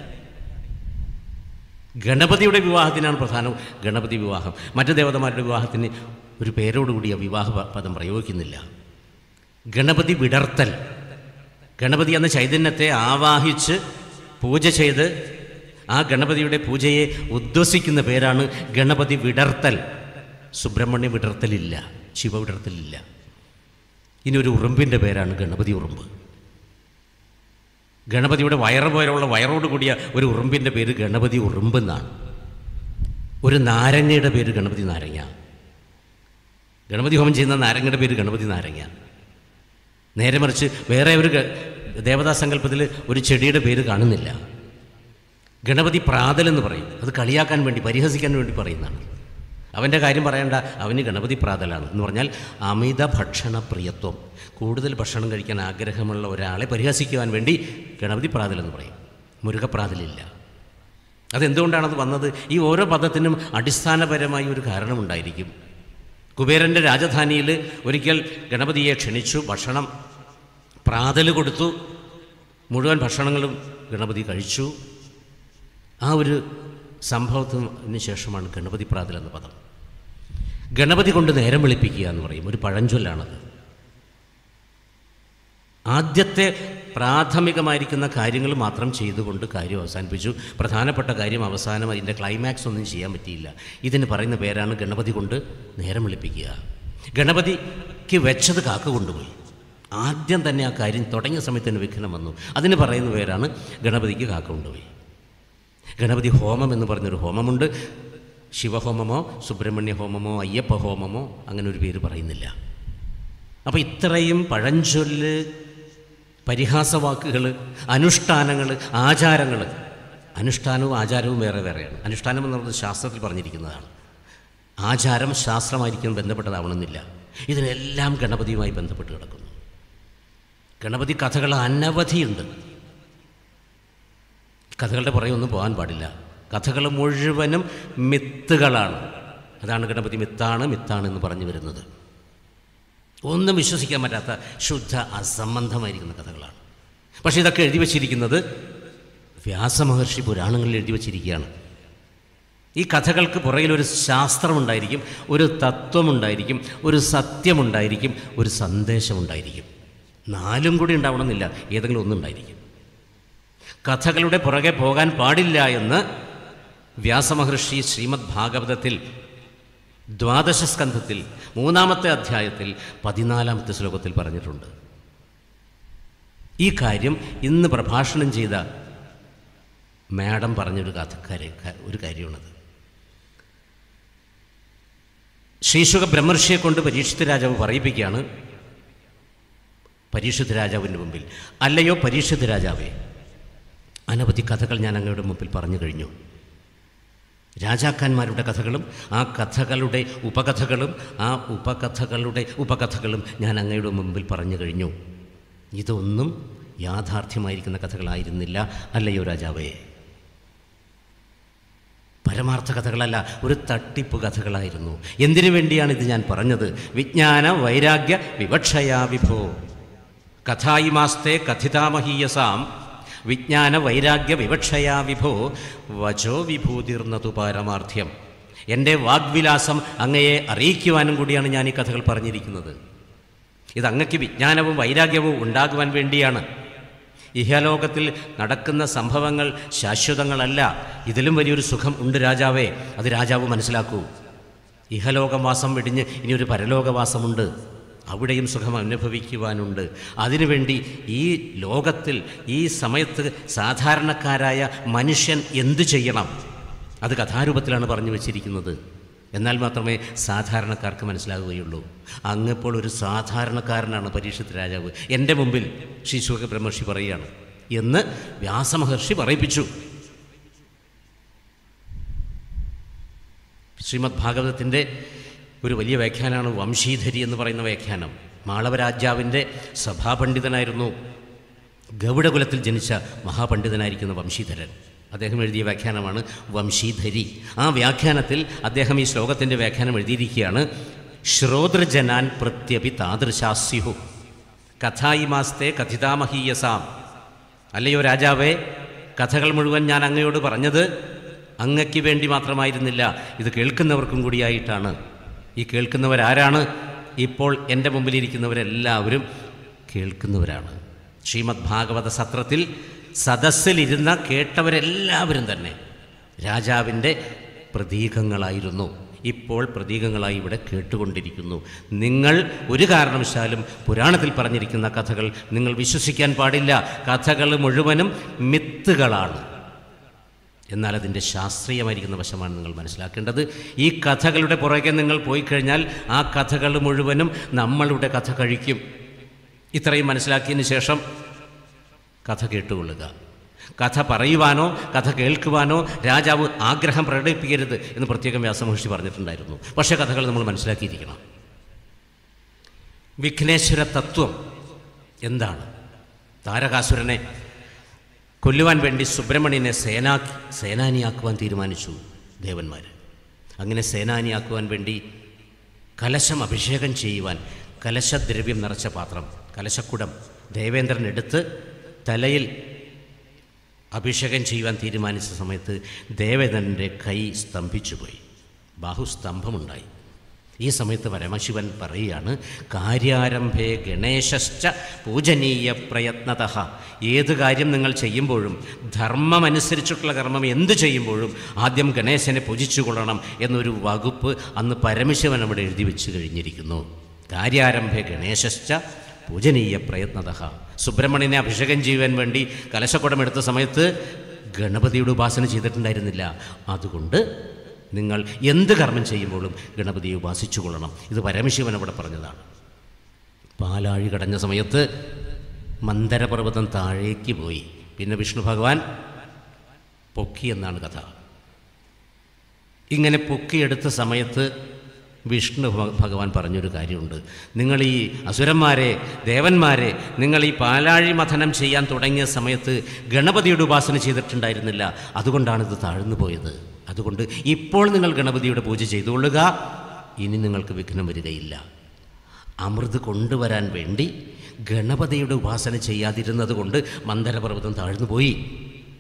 ഗണപതിയുടെ വിവാഹത്തിനാണ് പ്രധാനം ഗണപതി വിവാഹം മറ്റു ദേവതമാരുടെ വിവാഹത്തിന് ഒരു പേരോടുകൂടി ആ വിവാഹ പ- പദം പ്രയോഗിക്കുന്നില്ല ഗണപതി വിടർത്തൽ ഗണപതി എന്ന ചൈതന്യത്തെ ആവാഹിച്ച് പൂജ ചെയ്ത് ആ ഗണപതിയുടെ പൂജയെ ഉദ്വസിക്കുന്ന പേരാണ് ഗണപതി വിടർത്തൽ സുബ്രഹ്മണ്യ വിടർത്തലില്ല ശിവ വിടർത്തലില്ല ഇനി ഒരു ഉറുമ്പിൻ്റെ പേരാണ് ഗണപതി ഉറുമ്പ് ഗണപതിയുടെ വയറ് പോലുള്ള വയറോട് കൂടിയ ഒരു ഉറുമ്പിൻ്റെ പേര് ഗണപതി ഉറുമ്പ് എന്നാണ് ഒരു നാരങ്ങയുടെ പേര് ഗണപതി നാരങ്ങ ഗണപതി ഹോമം ചെയ്യുന്ന നാരങ്ങയുടെ പേര് ഗണപതി നാരങ്ങ നേരെ മറിച്ച് വേറെ ഒരു ഗ- ദേവതാ സങ്കല്പത്തിൽ ഒരു ചെടിയുടെ പേര് കാണുന്നില്ല ഗണപതി പ്രാതൽ എന്ന് പറയും അത് കളിയാക്കാൻ വേണ്ടി പരിഹസിക്കാൻ വേണ്ടി പറയുന്നതാണ് അവൻ്റെ കാര്യം പറയേണ്ട അവന് ഗണപതി പ്രാതലാണ് എന്ന് പറഞ്ഞാൽ അമിത ഭക്ഷണ പ്രിയത്വം കൂടുതൽ ഭക്ഷണം കഴിക്കാൻ ആഗ്രഹമുള്ള ഒരാളെ പരിഹസിക്കുവാൻ വേണ്ടി ഗണപതി പ്രാതൽ എന്ന് പറയും മുരുകപ്രാതലില്ല അതെന്തുകൊണ്ടാണത് വന്നത് ഈ ഓരോ പദത്തിനും അടിസ്ഥാനപരമായി ഒരു കാരണമുണ്ടായിരിക്കും കുബേരൻ്റെ രാജധാനിയിൽ ഒരിക്കൽ ഗണപതിയെ ക്ഷണിച്ചു ഭക്ഷണം പ്രാതൽ കൊടുത്തു മുഴുവൻ ഭക്ഷണങ്ങളും ഗണപതി കഴിച്ചു ആ ഒരു സംഭവത്തിന് ശേഷമാണ് ഗണപതി പ്രാതൽ എന്ന പദം ഗണപതി കൊണ്ട് നേരം വെളുപ്പിക്കുക എന്ന് പറയും ഒരു പഴഞ്ചൊല്ലാണത് ആദ്യത്തെ പ്രാഥമികമായിരിക്കുന്ന കാര്യങ്ങൾ മാത്രം ചെയ്തുകൊണ്ട് കാര്യം അവസാനിപ്പിച്ചു പ്രധാനപ്പെട്ട കാര്യം അവസാനം അതിൻ്റെ ക്ലൈമാക്സ് ഒന്നും ചെയ്യാൻ പറ്റിയില്ല ഇതിന് പറയുന്ന പേരാണ് ഗണപതി കൊണ്ട് നേരം വെളുപ്പിക്കുക ഗണപതിക്ക് വെച്ചത് കാക്ക കൊണ്ടുപോയി ആദ്യം തന്നെ ആ കാര്യം തുടങ്ങിയ സമയത്ത് തന്നെ വിഘ്നം വന്നു അതിന് പറയുന്ന പേരാണ് ഗണപതിക്ക് കാക്ക കൊണ്ടുപോയി ഗണപതി ഹോമം എന്ന് പറഞ്ഞൊരു ഹോമമുണ്ട് ശിവഹോമമോ സുബ്രഹ്മണ്യ ഹോമമോ അയ്യപ്പ ഹോമമോ അങ്ങനെ ഒരു പേര് പറയുന്നില്ല അപ്പോൾ ഇത്രയും പഴഞ്ചൊല്ല് പരിഹാസവാക്കുകൾ അനുഷ്ഠാനങ്ങൾ ആചാരങ്ങൾ അനുഷ്ഠാനവും ആചാരവും വേറെ വേറെയാണ് അനുഷ്ഠാനം എന്ന് പറയുന്നത് ശാസ്ത്രത്തിൽ പറഞ്ഞിരിക്കുന്നതാണ് ആചാരം ശാസ്ത്രമായിരിക്കും ബന്ധപ്പെട്ടതാവണമെന്നില്ല ഇതിനെല്ലാം ഗണപതിയുമായി ബന്ധപ്പെട്ട് കിടക്കുന്നു ഗണപതി കഥകൾ അനവധിയുണ്ട് കഥകളുടെ പുറകെ ഒന്നും പോകാൻ പാടില്ല കഥകൾ മുഴുവനും മിത്തുകളാണ് അതാണ് ഗണപതി മിത്താണ് മിത്താണ് എന്ന് പറഞ്ഞു വരുന്നത് ഒന്നും വിശ്വസിക്കാൻ പറ്റാത്ത ശുദ്ധ അസംബന്ധമായിരിക്കുന്ന കഥകളാണ് പക്ഷേ ഇതൊക്കെ എഴുതി വച്ചിരിക്കുന്നത് വ്യാസമഹർഷി പുരാണങ്ങളിൽ എഴുതി വച്ചിരിക്കുകയാണ് ഈ കഥകൾക്ക് പുറകിൽ ഒരു ശാസ്ത്രമുണ്ടായിരിക്കും ഒരു തത്വമുണ്ടായിരിക്കും ഒരു സത്യമുണ്ടായിരിക്കും ഒരു സന്ദേശമുണ്ടായിരിക്കും നാലും കൂടി ഉണ്ടാവണമെന്നില്ല ഏതെങ്കിലും ഒന്നുണ്ടായിരിക്കും കഥകളുടെ പുറകെ പോകാൻ പാടില്ല എന്ന് വ്യാസമഹർഷി ശ്രീമദ് ഭാഗവതത്തിൽ ദ്വാദശ സ്കന്ധത്തിൽ മൂന്നാമത്തെ അധ്യായത്തിൽ പതിനാലാമത്തെ ശ്ലോകത്തിൽ പറഞ്ഞിട്ടുണ്ട് ഈ കാര്യം ഇന്ന് പ്രഭാഷണം ചെയ്ത മാഡം പറഞ്ഞൊരു കഥ കാര്യം ഒരു കാര്യമാണത് ശ്രീശുഖ ബ്രഹ്മർഷിയെ കൊണ്ട് പരീക്ഷിത് രാജാവ് പറയിപ്പിക്കുകയാണ് പരീക്ഷിത് രാജാവിൻ്റെ മുമ്പിൽ അല്ലയോ പരീക്ഷിത് രാജാവേ അനവധി കഥകൾ ഞാൻ അങ്ങയുടെ മുമ്പിൽ പറഞ്ഞു കഴിഞ്ഞു രാജാക്കന്മാരുടെ കഥകളും ആ കഥകളുടെ ഉപകഥകളും ആ ഉപകഥകളുടെ ഉപകഥകളും ഞാൻ അങ്ങയുടെ മുമ്പിൽ പറഞ്ഞു കഴിഞ്ഞു ഇതൊന്നും യാഥാർത്ഥ്യമായിരിക്കുന്ന കഥകളായിരുന്നില്ല അല്ലയോ രാജാവേ പരമാർത്ഥ കഥകളല്ല ഒരു തട്ടിപ്പ് കഥകളായിരുന്നു എന്തിനു വേണ്ടിയാണ് ഇത് ഞാൻ പറഞ്ഞത് വിജ്ഞാന വൈരാഗ്യ വിവക്ഷയാ വിഭോ കഥായിമാസ്തേ കഥിതാമഹീയസാം വിജ്ഞാന വൈരാഗ്യ വിവക്ഷയാ വിഭോ വചോ വിഭൂതിർന്നതു പാരമാർത്ഥ്യം എൻ്റെ വാഗ്വിലാസം അങ്ങയെ അറിയിക്കുവാനും കൂടിയാണ് ഞാൻ ഈ കഥകൾ പറഞ്ഞിരിക്കുന്നത് ഇത് അങ്ങക്ക് വിജ്ഞാനവും വൈരാഗ്യവും ഉണ്ടാകുവാൻ വേണ്ടിയാണ് ഇഹലോകത്തിൽ നടക്കുന്ന സംഭവങ്ങൾ ശാശ്വതങ്ങളല്ല ഇതിലും വലിയൊരു സുഖം ഉണ്ട് രാജാവേ അത് രാജാവ് മനസ്സിലാക്കൂ ഇഹലോകവാസം വെടിഞ്ഞ് ഇനിയൊരു പരലോകവാസമുണ്ട് അവിടെയും സുഖം അനുഭവിക്കുവാനുണ്ട് അതിനുവേണ്ടി ഈ ലോകത്തിൽ ഈ സമയത്ത് സാധാരണക്കാരായ മനുഷ്യൻ എന്തു ചെയ്യണം അത് കഥാരൂപത്തിലാണ് പറഞ്ഞു വച്ചിരിക്കുന്നത് എന്നാൽ മാത്രമേ സാധാരണക്കാർക്ക് മനസ്സിലാകുകയുള്ളൂ അങ്ങിപ്പോൾ ഒരു സാധാരണക്കാരനാണ് പരീക്ഷത്ത് രാജാവ് എൻ്റെ മുമ്പിൽ ശ്രീ ശുഖ ബ്രഹ്മർഷി പറയുകയാണ് എന്ന് വ്യാസമഹർഷി പറയിപ്പിച്ചു ശ്രീമദ് ഭാഗവതത്തിൻ്റെ ഒരു വലിയ വ്യാഖ്യാനമാണ് വംശീധരി എന്ന് പറയുന്ന വ്യാഖ്യാനം മാളവരാജാവിൻ്റെ സഭാപണ്ഡിതനായിരുന്നു ഗൗഡകുലത്തിൽ ജനിച്ച മഹാപണ്ഡിതനായിരിക്കുന്ന വംശീധരൻ അദ്ദേഹം എഴുതിയ വ്യാഖ്യാനമാണ് വംശീധരി ആ വ്യാഖ്യാനത്തിൽ അദ്ദേഹം ഈ ശ്ലോകത്തിൻ്റെ വ്യാഖ്യാനം എഴുതിയിരിക്കുകയാണ് ശ്രോതൃജനാൻ പ്രത്യപി താദൃശാസ്യുഹു കഥായിമാസ്തേ കഥിതാമഹീയസാം അല്ലയോ രാജാവേ കഥകൾ മുഴുവൻ ഞാൻ അങ്ങയോട് പറഞ്ഞത് അങ്ങയ്ക്ക് വേണ്ടി മാത്രമായിരുന്നില്ല ഇത് കേൾക്കുന്നവർക്കും കൂടിയായിട്ടാണ് ഈ കേൾക്കുന്നവരാരാണ് ഇപ്പോൾ എൻ്റെ മുമ്പിലിരിക്കുന്നവരെല്ലാവരും കേൾക്കുന്നവരാണ് ശ്രീമദ് ഭാഗവത സത്രത്തിൽ സദസ്സിലിരുന്ന കേട്ടവരെല്ലാവരും തന്നെ രാജാവിൻ്റെ പ്രതീകങ്ങളായിരുന്നു ഇപ്പോൾ പ്രതീകങ്ങളായി ഇവിടെ കേട്ടുകൊണ്ടിരിക്കുന്നു നിങ്ങൾ ഒരു കാരണവശാലും പുരാണത്തിൽ പറഞ്ഞിരിക്കുന്ന കഥകൾ നിങ്ങൾ വിശ്വസിക്കാൻ പാടില്ല കഥകൾ മുഴുവനും മിത്തുകളാണ് എന്നാൽ അതിൻ്റെ ശാസ്ത്രീയമായിരിക്കുന്ന വശമാണ് നിങ്ങൾ മനസ്സിലാക്കേണ്ടത് ഈ കഥകളുടെ പുറകെ നിങ്ങൾ പോയി കഴിഞ്ഞാൽ ആ കഥകൾ മുഴുവനും നമ്മളുടെ കഥ കഴിക്കും ഇത്രയും മനസ്സിലാക്കിയതിന് ശേഷം കഥ കേട്ടുകൊള്ളുക കഥ പറയുവാനോ കഥ കേൾക്കുവാനോ രാജാവ് ആഗ്രഹം പ്രകടിപ്പിക്കരുത് എന്ന് പ്രത്യേകം വ്യാസമഹർഷി പറഞ്ഞിട്ടുണ്ടായിരുന്നു പക്ഷേ കഥകൾ നമ്മൾ മനസ്സിലാക്കിയിരിക്കണം വിഘ്നേശ്വര തത്വം എന്താണ് താരകാസുരനെ കൊല്ലുവാൻ വേണ്ടി സുബ്രഹ്മണ്യനെ സേനാ സേനാനിയാക്കുവാൻ തീരുമാനിച്ചു ദേവന്മാർ അങ്ങനെ സേനാനിയാക്കുവാൻ വേണ്ടി കലശം അഭിഷേകം ചെയ്യുവാൻ കലശദ്രവ്യം നിറച്ച പാത്രം കലശക്കുടം ദേവേന്ദ്രൻ എടുത്ത് തലയിൽ അഭിഷേകം ചെയ്യുവാൻ തീരുമാനിച്ച സമയത്ത് ദേവേന്ദ്രൻ്റെ കൈ സ്തംഭിച്ചുപോയി ബാഹുസ്തംഭമുണ്ടായി ഈ സമയത്ത് പരമശിവൻ പറയുകയാണ് കാര്യാരംഭേ ഗണേശശ്ച പൂജനീയ പ്രയത്നത ഏത് കാര്യം നിങ്ങൾ ചെയ്യുമ്പോഴും ധർമ്മമനുസരിച്ചിട്ടുള്ള കർമ്മം എന്ത് ചെയ്യുമ്പോഴും ആദ്യം ഗണേശനെ പൂജിച്ചു കൊള്ളണം എന്നൊരു വകുപ്പ് അന്ന് പരമശിവൻ അവിടെ എഴുതി വെച്ച് കഴിഞ്ഞിരിക്കുന്നു കാര്യാരംഭേ ഗണേശശ്ച പൂജനീയ പ്രയത്നത സുബ്രഹ്മണ്യനെ അഭിഷേകം ചെയ്യുവാൻ വേണ്ടി കലശക്കുടം എടുത്ത സമയത്ത് ഗണപതിയുടെ ഉപാസന ചെയ്തിട്ടുണ്ടായിരുന്നില്ല അതുകൊണ്ട് നിങ്ങൾ എന്ത് കർമ്മം ചെയ്യുമ്പോഴും ഗണപതിയെ ഉപാസിച്ചു കൊള്ളണം ഇത് പരമശിവൻ അവിടെ പറഞ്ഞതാണ് പാലാഴി കടഞ്ഞ സമയത്ത് മന്ദരപർവ്വതം താഴേക്ക് പോയി പിന്നെ വിഷ്ണു ഭഗവാൻ പൊക്കി എന്നാണ് കഥ ഇങ്ങനെ പൊക്കിയെടുത്ത സമയത്ത് വിഷ്ണു ഭ- ഭഗവാൻ പറഞ്ഞൊരു കാര്യമുണ്ട് നിങ്ങൾ ഈ അസുരന്മാരെ ദേവന്മാരെ നിങ്ങൾ ഈ പാലാഴി മഥനം ചെയ്യാൻ തുടങ്ങിയ സമയത്ത് ഗണപതിയുടെ ഉപാസന ചെയ്തിട്ടുണ്ടായിരുന്നില്ല അതുകൊണ്ടാണ് ഇത് താഴ്ന്നു പോയത് അതുകൊണ്ട് ഇപ്പോൾ നിങ്ങൾ ഗണപതിയുടെ പൂജ ചെയ്തുകൊള്ളുക ഇനി നിങ്ങൾക്ക് വിഘ്നം വരികയില്ല അമൃത് കൊണ്ടുവരാൻ വേണ്ടി ഗണപതിയുടെ ഉപാസന ചെയ്യാതിരുന്നത് കൊണ്ട് മന്ദരപർവ്വതം താഴ്ന്നു പോയി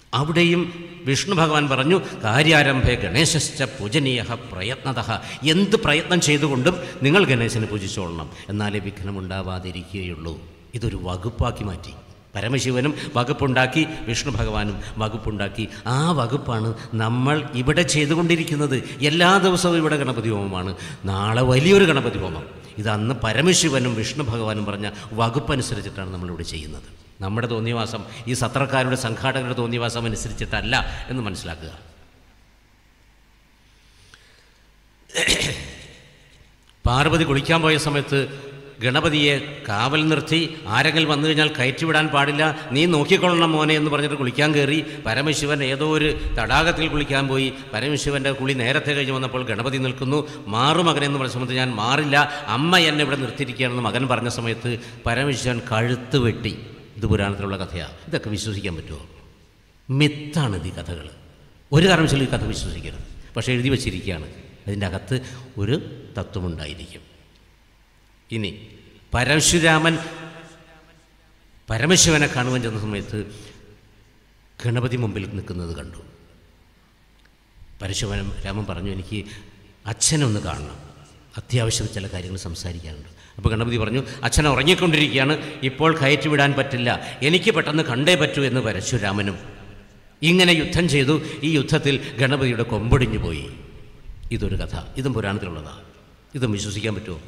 അവിടെയും വിഷ്ണു ഭഗവാൻ പറഞ്ഞു കാര്യാരംഭേ ഗണേശശ്ച പൂജനീയ പ്രയത്നത എന്ത് പ്രയത്നം ചെയ്തുകൊണ്ടും നിങ്ങൾ ഗണേശനെ പൂജിച്ചോളണം എന്നാലേ വിഘ്നമുണ്ടാവാതിരിക്കുകയുള്ളൂ ഇതൊരു വകുപ്പാക്കി മാറ്റി പരമശിവനും വകുപ്പുണ്ടാക്കി വിഷ്ണു ഭഗവാനും വകുപ്പുണ്ടാക്കി ആ വകുപ്പാണ് നമ്മൾ ഇവിടെ ചെയ്തുകൊണ്ടിരിക്കുന്നത് എല്ലാ ദിവസവും ഇവിടെ ഗണപതി ഹോമമാണ് നാളെ വലിയൊരു ഗണപതി ഹോമം ഇത് അന്ന് പരമശിവനും വിഷ്ണു ഭഗവാനും പറഞ്ഞ വകുപ്പനുസരിച്ചിട്ടാണ് നമ്മളിവിടെ ചെയ്യുന്നത് നമ്മുടെ തോന്നിയവാസം ഈ സത്രക്കാരുടെ സംഘാടകരുടെ തോന്നിയവാസം അനുസരിച്ചിട്ടല്ല എന്ന് മനസ്സിലാക്കുക പാർവതി കുളിക്കാൻ പോയ സമയത്ത് ഗണപതിയെ കാവൽ നിർത്തി ആരെങ്കിലും വന്നു കഴിഞ്ഞാൽ കയറ്റിവിടാൻ പാടില്ല നീ നോക്കിക്കൊള്ളണം മോനെ എന്ന് പറഞ്ഞിട്ട് കുളിക്കാൻ കയറി പരമശിവൻ ഏതോ ഒരു തടാകത്തിൽ കുളിക്കാൻ പോയി പരമശിവൻ്റെ കുളി നേരത്തെ കഴിഞ്ഞ് വന്നപ്പോൾ ഗണപതി നിൽക്കുന്നു മാറു മകൻ എന്ന് പറഞ്ഞ സമയത്ത് ഞാൻ മാറില്ല അമ്മ എന്നെ ഇവിടെ നിർത്തിയിരിക്കുകയാണെന്ന് മകൻ പറഞ്ഞ സമയത്ത് പരമശിവൻ കഴുത്ത് വെട്ടി ഇത് പുരാണത്തിലുള്ള കഥയാണ് ഇതൊക്കെ വിശ്വസിക്കാൻ പറ്റുമോ മിത്താണിത് ഈ കഥകൾ ഒരു കാരണവശാലും ഈ കഥ വിശ്വസിക്കരുത് പക്ഷേ എഴുതി വച്ചിരിക്കുകയാണ് അതിൻ്റെ അകത്ത് ഒരു തത്വമുണ്ടായിരിക്കും ഇനി പരശുരാമൻ പരമശിവനെ കാണുവാൻ ചെന്ന സമയത്ത് ഗണപതി മുമ്പിൽ നിൽക്കുന്നത് കണ്ടു പരശുവനം രാമൻ പറഞ്ഞു എനിക്ക് അച്ഛനൊന്ന് കാണണം അത്യാവശ്യം ചില കാര്യങ്ങൾ സംസാരിക്കാനുണ്ട് അപ്പോൾ ഗണപതി പറഞ്ഞു അച്ഛൻ ഉറങ്ങിക്കൊണ്ടിരിക്കുകയാണ് ഇപ്പോൾ കയറ്റിവിടാൻ പറ്റില്ല എനിക്ക് പെട്ടെന്ന് കണ്ടേ പറ്റൂ എന്ന് പരശുരാമനും ഇങ്ങനെ യുദ്ധം ചെയ്തു ഈ യുദ്ധത്തിൽ ഗണപതിയുടെ കൊമ്പൊടിഞ്ഞു പോയി ഇതൊരു കഥ ഇതും പുരാണത്തിലുള്ളതാണ് ഇതും വിശ്വസിക്കാൻ പറ്റുമോ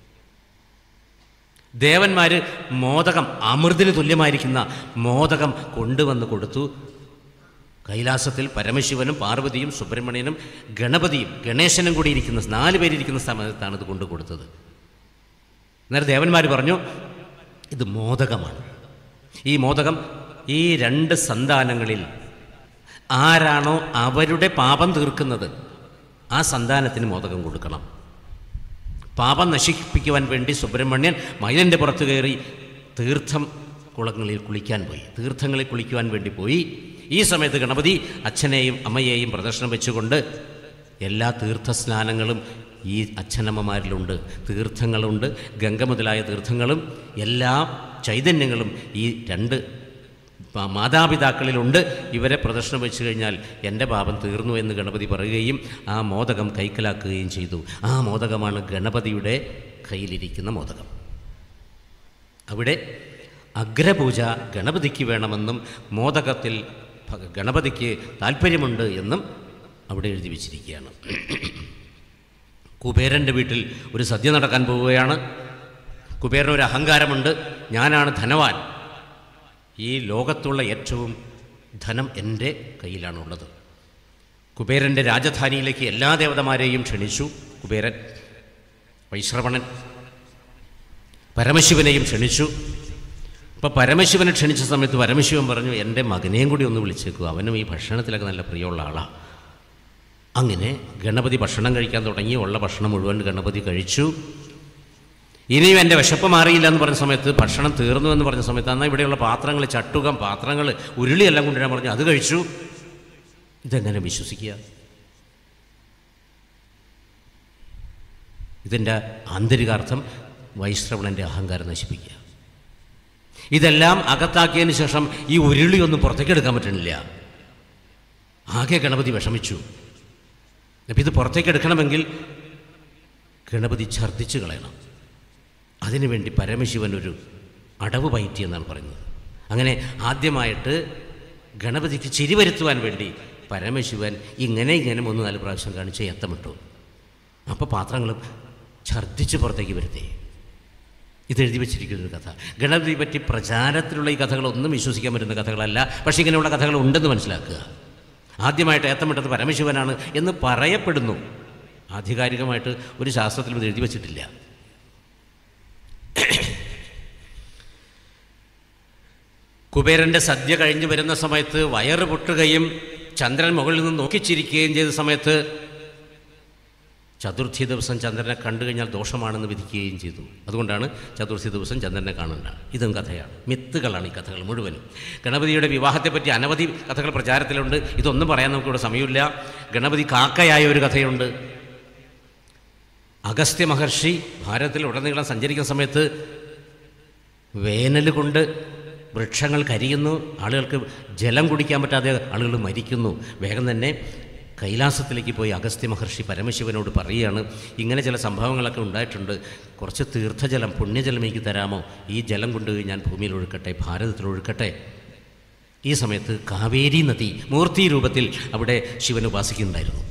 ദേവന്മാർ മോദകം അമൃതിന് തുല്യമായിരിക്കുന്ന മോദകം കൊണ്ടുവന്ന് കൊടുത്തു കൈലാസത്തിൽ പരമശിവനും പാർവതിയും സുബ്രഹ്മണ്യനും ഗണപതിയും ഗണേശനും കൂടി ഇരിക്കുന്ന നാല് പേരിരിക്കുന്ന സമയത്താണ് ഇത് കൊണ്ടു കൊടുത്തത് അന്നേരം ദേവന്മാർ പറഞ്ഞു ഇത് മോദകമാണ് ഈ മോദകം ഈ രണ്ട് സന്താനങ്ങളിൽ ആരാണോ അവരുടെ പാപം തീർക്കുന്നത് ആ സന്താനത്തിന് മോദകം കൊടുക്കണം പാപം നശിപ്പിക്കുവാൻ വേണ്ടി സുബ്രഹ്മണ്യൻ മയിലിൻ്റെ പുറത്ത് കയറി തീർത്ഥം കുളങ്ങളിൽ കുളിക്കാൻ പോയി തീർത്ഥങ്ങളിൽ കുളിക്കുവാൻ വേണ്ടി പോയി ഈ സമയത്ത് ഗണപതി അച്ഛനെയും അമ്മയെയും പ്രദർശനം വെച്ചുകൊണ്ട് എല്ലാ തീർത്ഥസ്നാനങ്ങളും ഈ അച്ഛനമ്മമാരിലുണ്ട് തീർത്ഥങ്ങളുണ്ട് ഗംഗ മുതലായ തീർത്ഥങ്ങളും എല്ലാ ചൈതന്യങ്ങളും ഈ രണ്ട് മാ- മാതാപിതാക്കളിലുണ്ട് ഇവരെ പ്രദർശനം വെച്ച് കഴിഞ്ഞാൽ എൻ്റെ പാപം തീർന്നു എന്ന് ഗണപതി പറയുകയും ആ മോദകം കൈക്കലാക്കുകയും ചെയ്തു ആ മോദകമാണ് ഗണപതിയുടെ കയ്യിലിരിക്കുന്ന മോദകം അവിടെ അഗ്രപൂജ ഗണപതിക്ക് വേണമെന്നും മോദകത്തിൽ ഭ- ഗണപതിക്ക് താല്പര്യമുണ്ട് എന്നും അവിടെ എഴുതി വച്ചിരിക്കുകയാണ് കുബേരൻ്റെ വീട്ടിൽ ഒരു സദ്യ നടക്കാൻ പോവുകയാണ് കുബേരന് ഒരു അഹങ്കാരമുണ്ട് ഞാനാണ് ധനവാൻ ഈ ലോകത്തുള്ള ഏറ്റവും ധനം എൻ്റെ കയ്യിലാണുള്ളത് കുബേരൻ്റെ രാജധാനിയിലേക്ക് എല്ലാ ദേവതമാരെയും ക്ഷണിച്ചു കുബേരൻ വൈശ്രവണൻ പരമശിവനെയും ക്ഷണിച്ചു അപ്പോൾ പരമശിവനെ ക്ഷണിച്ച സമയത്ത് പരമശിവൻ പറഞ്ഞു എൻ്റെ മകനെയും കൂടി ഒന്ന് വിളിച്ചേക്കൂ അവനും ഈ ഭക്ഷണത്തിലൊക്കെ നല്ല പ്രിയമുള്ള ആളാണ് അങ്ങനെ ഗണപതി ഭക്ഷണം കഴിക്കാൻ തുടങ്ങി ഉള്ള ഭക്ഷണം മുഴുവൻ ഗണപതി കഴിച്ചു ഇനിയും എൻ്റെ വിശപ്പ് മാറിയില്ല എന്ന് പറഞ്ഞ സമയത്ത് ഭക്ഷണം തീർന്നു എന്ന് പറഞ്ഞ സമയത്ത് എന്നാൽ ഇവിടെയുള്ള പാത്രങ്ങൾ ചട്ടുകം പാത്രങ്ങൾ ഉരുളിയെല്ലാം കൊണ്ടുവരാൻ പറഞ്ഞു അത് കഴിച്ചു ഇതെങ്ങനെ വിശ്വസിക്കുക ഇതിൻ്റെ ആന്തരികാർത്ഥം വൈശ്രവണൻ്റെ അഹങ്കാരം നശിപ്പിക്കുക ഇതെല്ലാം അകത്താക്കിയതിന് ശേഷം ഈ ഉരുളിയൊന്നും പുറത്തേക്ക് എടുക്കാൻ പറ്റണില്ല ആകെ ഗണപതി വിഷമിച്ചു അപ്പം ഇത് പുറത്തേക്ക് എടുക്കണമെങ്കിൽ ഗണപതി ഛർദ്ദിച്ചു കളയണം അതിനുവേണ്ടി പരമശിവൻ ഒരു അടവ് പയറ്റി എന്നാണ് പറയുന്നത് അങ്ങനെ ആദ്യമായിട്ട് ഗണപതിക്ക് ചിരി വരുത്തുവാൻ വേണ്ടി പരമശിവൻ ഇങ്ങനെ ഇങ്ങനെ മൂന്ന് നാല് പ്രാവശ്യം കാണിച്ച് എത്തമിട്ടു അപ്പോൾ പാത്രങ്ങൾ ഛർദ്ദിച്ച് പുറത്തേക്ക് വരുത്തി ഇതെഴുതി വെച്ചിരിക്കുന്ന ഒരു കഥ ഗണപതി പറ്റി പ്രചാരത്തിലുള്ള ഈ കഥകളൊന്നും വിശ്വസിക്കാൻ പറ്റുന്ന കഥകളല്ല പക്ഷേ ഇങ്ങനെയുള്ള കഥകൾ ഉണ്ടെന്ന് മനസ്സിലാക്കുക ആദ്യമായിട്ട് ഏത്തമിട്ടത് പരമശിവനാണ് എന്ന് പറയപ്പെടുന്നു ആധികാരികമായിട്ട് ഒരു ശാസ്ത്രത്തിലും ഇത് എഴുതി വച്ചിട്ടില്ല കുബേരൻ്റെ സദ്യ കഴിഞ്ഞ് വരുന്ന സമയത്ത് വയറ് പൊട്ടുകയും ചന്ദ്രൻ മുകളിൽ നിന്ന് നോക്കിച്ചിരിക്കുകയും ചെയ്ത സമയത്ത് ചതുർത്ഥി ദിവസം ചന്ദ്രനെ കണ്ടു കഴിഞ്ഞാൽ ദോഷമാണെന്ന് വിധിക്കുകയും ചെയ്തു അതുകൊണ്ടാണ് ചതുർത്ഥി ദിവസം ചന്ദ്രനെ കാണേണ്ട ഇതും കഥയാണ് മിത്തുകളാണ് ഈ കഥകൾ മുഴുവനും ഗണപതിയുടെ വിവാഹത്തെപ്പറ്റി അനവധി കഥകൾ പ്രചാരത്തിലുണ്ട് ഇതൊന്നും പറയാൻ നമുക്കിവിടെ സമയമില്ല ഗണപതി കാക്കയായ ഒരു കഥയുണ്ട് അഗസ്ത്യ മഹർഷി ഭാരതത്തിൽ ഉടനീളം സഞ്ചരിക്കുന്ന സമയത്ത് വേനൽ കൊണ്ട് വൃക്ഷങ്ങൾ കരിയുന്നു ആളുകൾക്ക് ജലം കുടിക്കാൻ പറ്റാതെ ആളുകൾ മരിക്കുന്നു വേഗം തന്നെ കൈലാസത്തിലേക്ക് പോയി അഗസ്ത്യ മഹർഷി പരമശിവനോട് പറയുകയാണ് ഇങ്ങനെ ചില സംഭവങ്ങളൊക്കെ ഉണ്ടായിട്ടുണ്ട് കുറച്ച് തീർത്ഥജലം പുണ്യജലം എനിക്ക് തരാമോ ഈ ജലം കൊണ്ടുപോയി ഞാൻ ഭൂമിയിൽ ഒഴുക്കട്ടെ ഭാരതത്തിൽ ഒഴുക്കട്ടെ ഈ സമയത്ത് കാവേരി നദി മൂർത്തി രൂപത്തിൽ അവിടെ ശിവൻ ഉപാസിക്കുന്നുണ്ടായിരുന്നു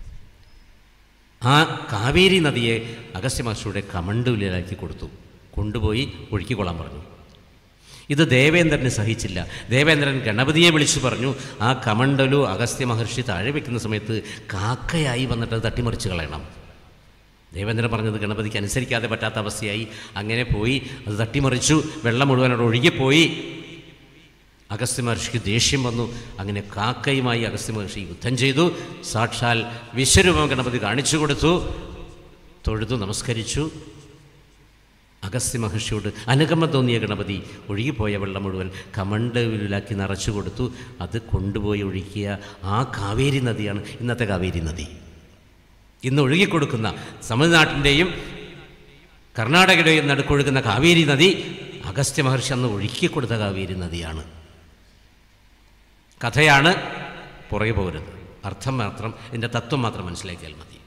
ആ കാവേരി നദിയെ അഗസ്ത്യ മഹർഷിയുടെ കമണ്ടുലിലാക്കി കൊടുത്തു കൊണ്ടുപോയി ഒഴുക്കിക്കൊള്ളാൻ പറഞ്ഞു ഇത് ദേവേന്ദ്രന് സഹിച്ചില്ല ദേവേന്ദ്രൻ ഗണപതിയെ വിളിച്ചു പറഞ്ഞു ആ കമണ്ടലു അഗസ്ത്യ മഹർഷി താഴെ വെക്കുന്ന സമയത്ത് കാക്കയായി വന്നിട്ട് അത് തട്ടിമറിച്ച് കളയണം ദേവേന്ദ്രൻ പറഞ്ഞത് ഗണപതിക്ക് അനുസരിക്കാതെ പറ്റാത്ത അവസ്ഥയായി അങ്ങനെ പോയി അത് തട്ടിമറിച്ചു വെള്ളം മുഴുവനോട് ഒഴുകിപ്പോയി അഗസ്ത്യ മഹർഷിക്ക് ദേഷ്യം വന്നു അങ്ങനെ കാക്കയുമായി അഗസ്ത്യ മഹർഷി യുദ്ധം ചെയ്തു സാക്ഷാൽ വിശ്വരൂപം ഗണപതി കാണിച്ചു കൊടുത്തു തൊഴുതു നമസ്കരിച്ചു അഗസ്ത്യ മഹർഷിയോട് അനുകമ്പ തോന്നിയ ഗണപതി ഒഴുകിപ്പോയ വെള്ളം മുഴുവൻ കമണ്ടവിലാക്കി നിറച്ചു കൊടുത്തു അത് കൊണ്ടുപോയി ഒഴുക്കിയ ആ കാവേരി നദിയാണ് ഇന്നത്തെ കാവേരി നദി ഇന്ന് ഒഴുകിക്കൊടുക്കുന്ന തമിഴ്നാട്ടിൻ്റെയും കർണാടകയുടെയും നടുക്കൊഴുകുന്ന കാവേരി നദി അഗസ്ത്യ മഹർഷി അന്ന് ഒഴുക്കിക്കൊടുത്ത കാവേരി നദിയാണ് കഥയാണ് പുറകെ പോരുന്നത് അർത്ഥം മാത്രം ഇതിൻ്റെ തത്വം മാത്രം മനസ്സിലാക്കിയാൽ മതി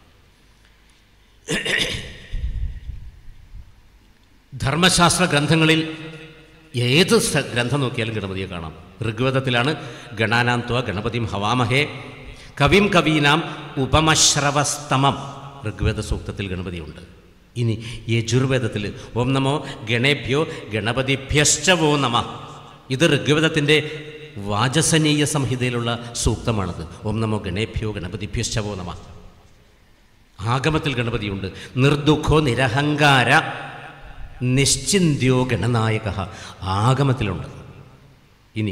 ധർമ്മശാസ്ത്ര ഗ്രന്ഥങ്ങളിൽ ഏത് സ- ഗ്രന്ഥം നോക്കിയാലും ഗണപതിയെ കാണാം ഋഗ്വേദത്തിലാണ് ഗണാനാന്ത്വ ഗണപതിം ഹവാമഹേ കവിം കവീനാം ഉപമശ്രവസ്തമം ഋഗ്വേദ സൂക്തത്തിൽ ഗണപതിയുണ്ട് ഇനി യജുർവേദത്തിൽ ഓം നമോ ഗണേഭ്യോ ഗണപതിഭ്യശ്ചവോ നമ ഇത് ഋഗ്വേദത്തിൻ്റെ വാചസനീയ സംഹിതയിലുള്ള സൂക്തമാണത് ഓം നമോ ഗണേഭ്യോ ഗണപതിഭ്യശ്ചവോ നമ ആഗമത്തിൽ ഗണപതിയുണ്ട് നിർദുഃഖോ നിരഹങ്കാര നിശ്ചിന്ത്യോ ഗണനായക ആഗമത്തിലുണ്ട് ഇനി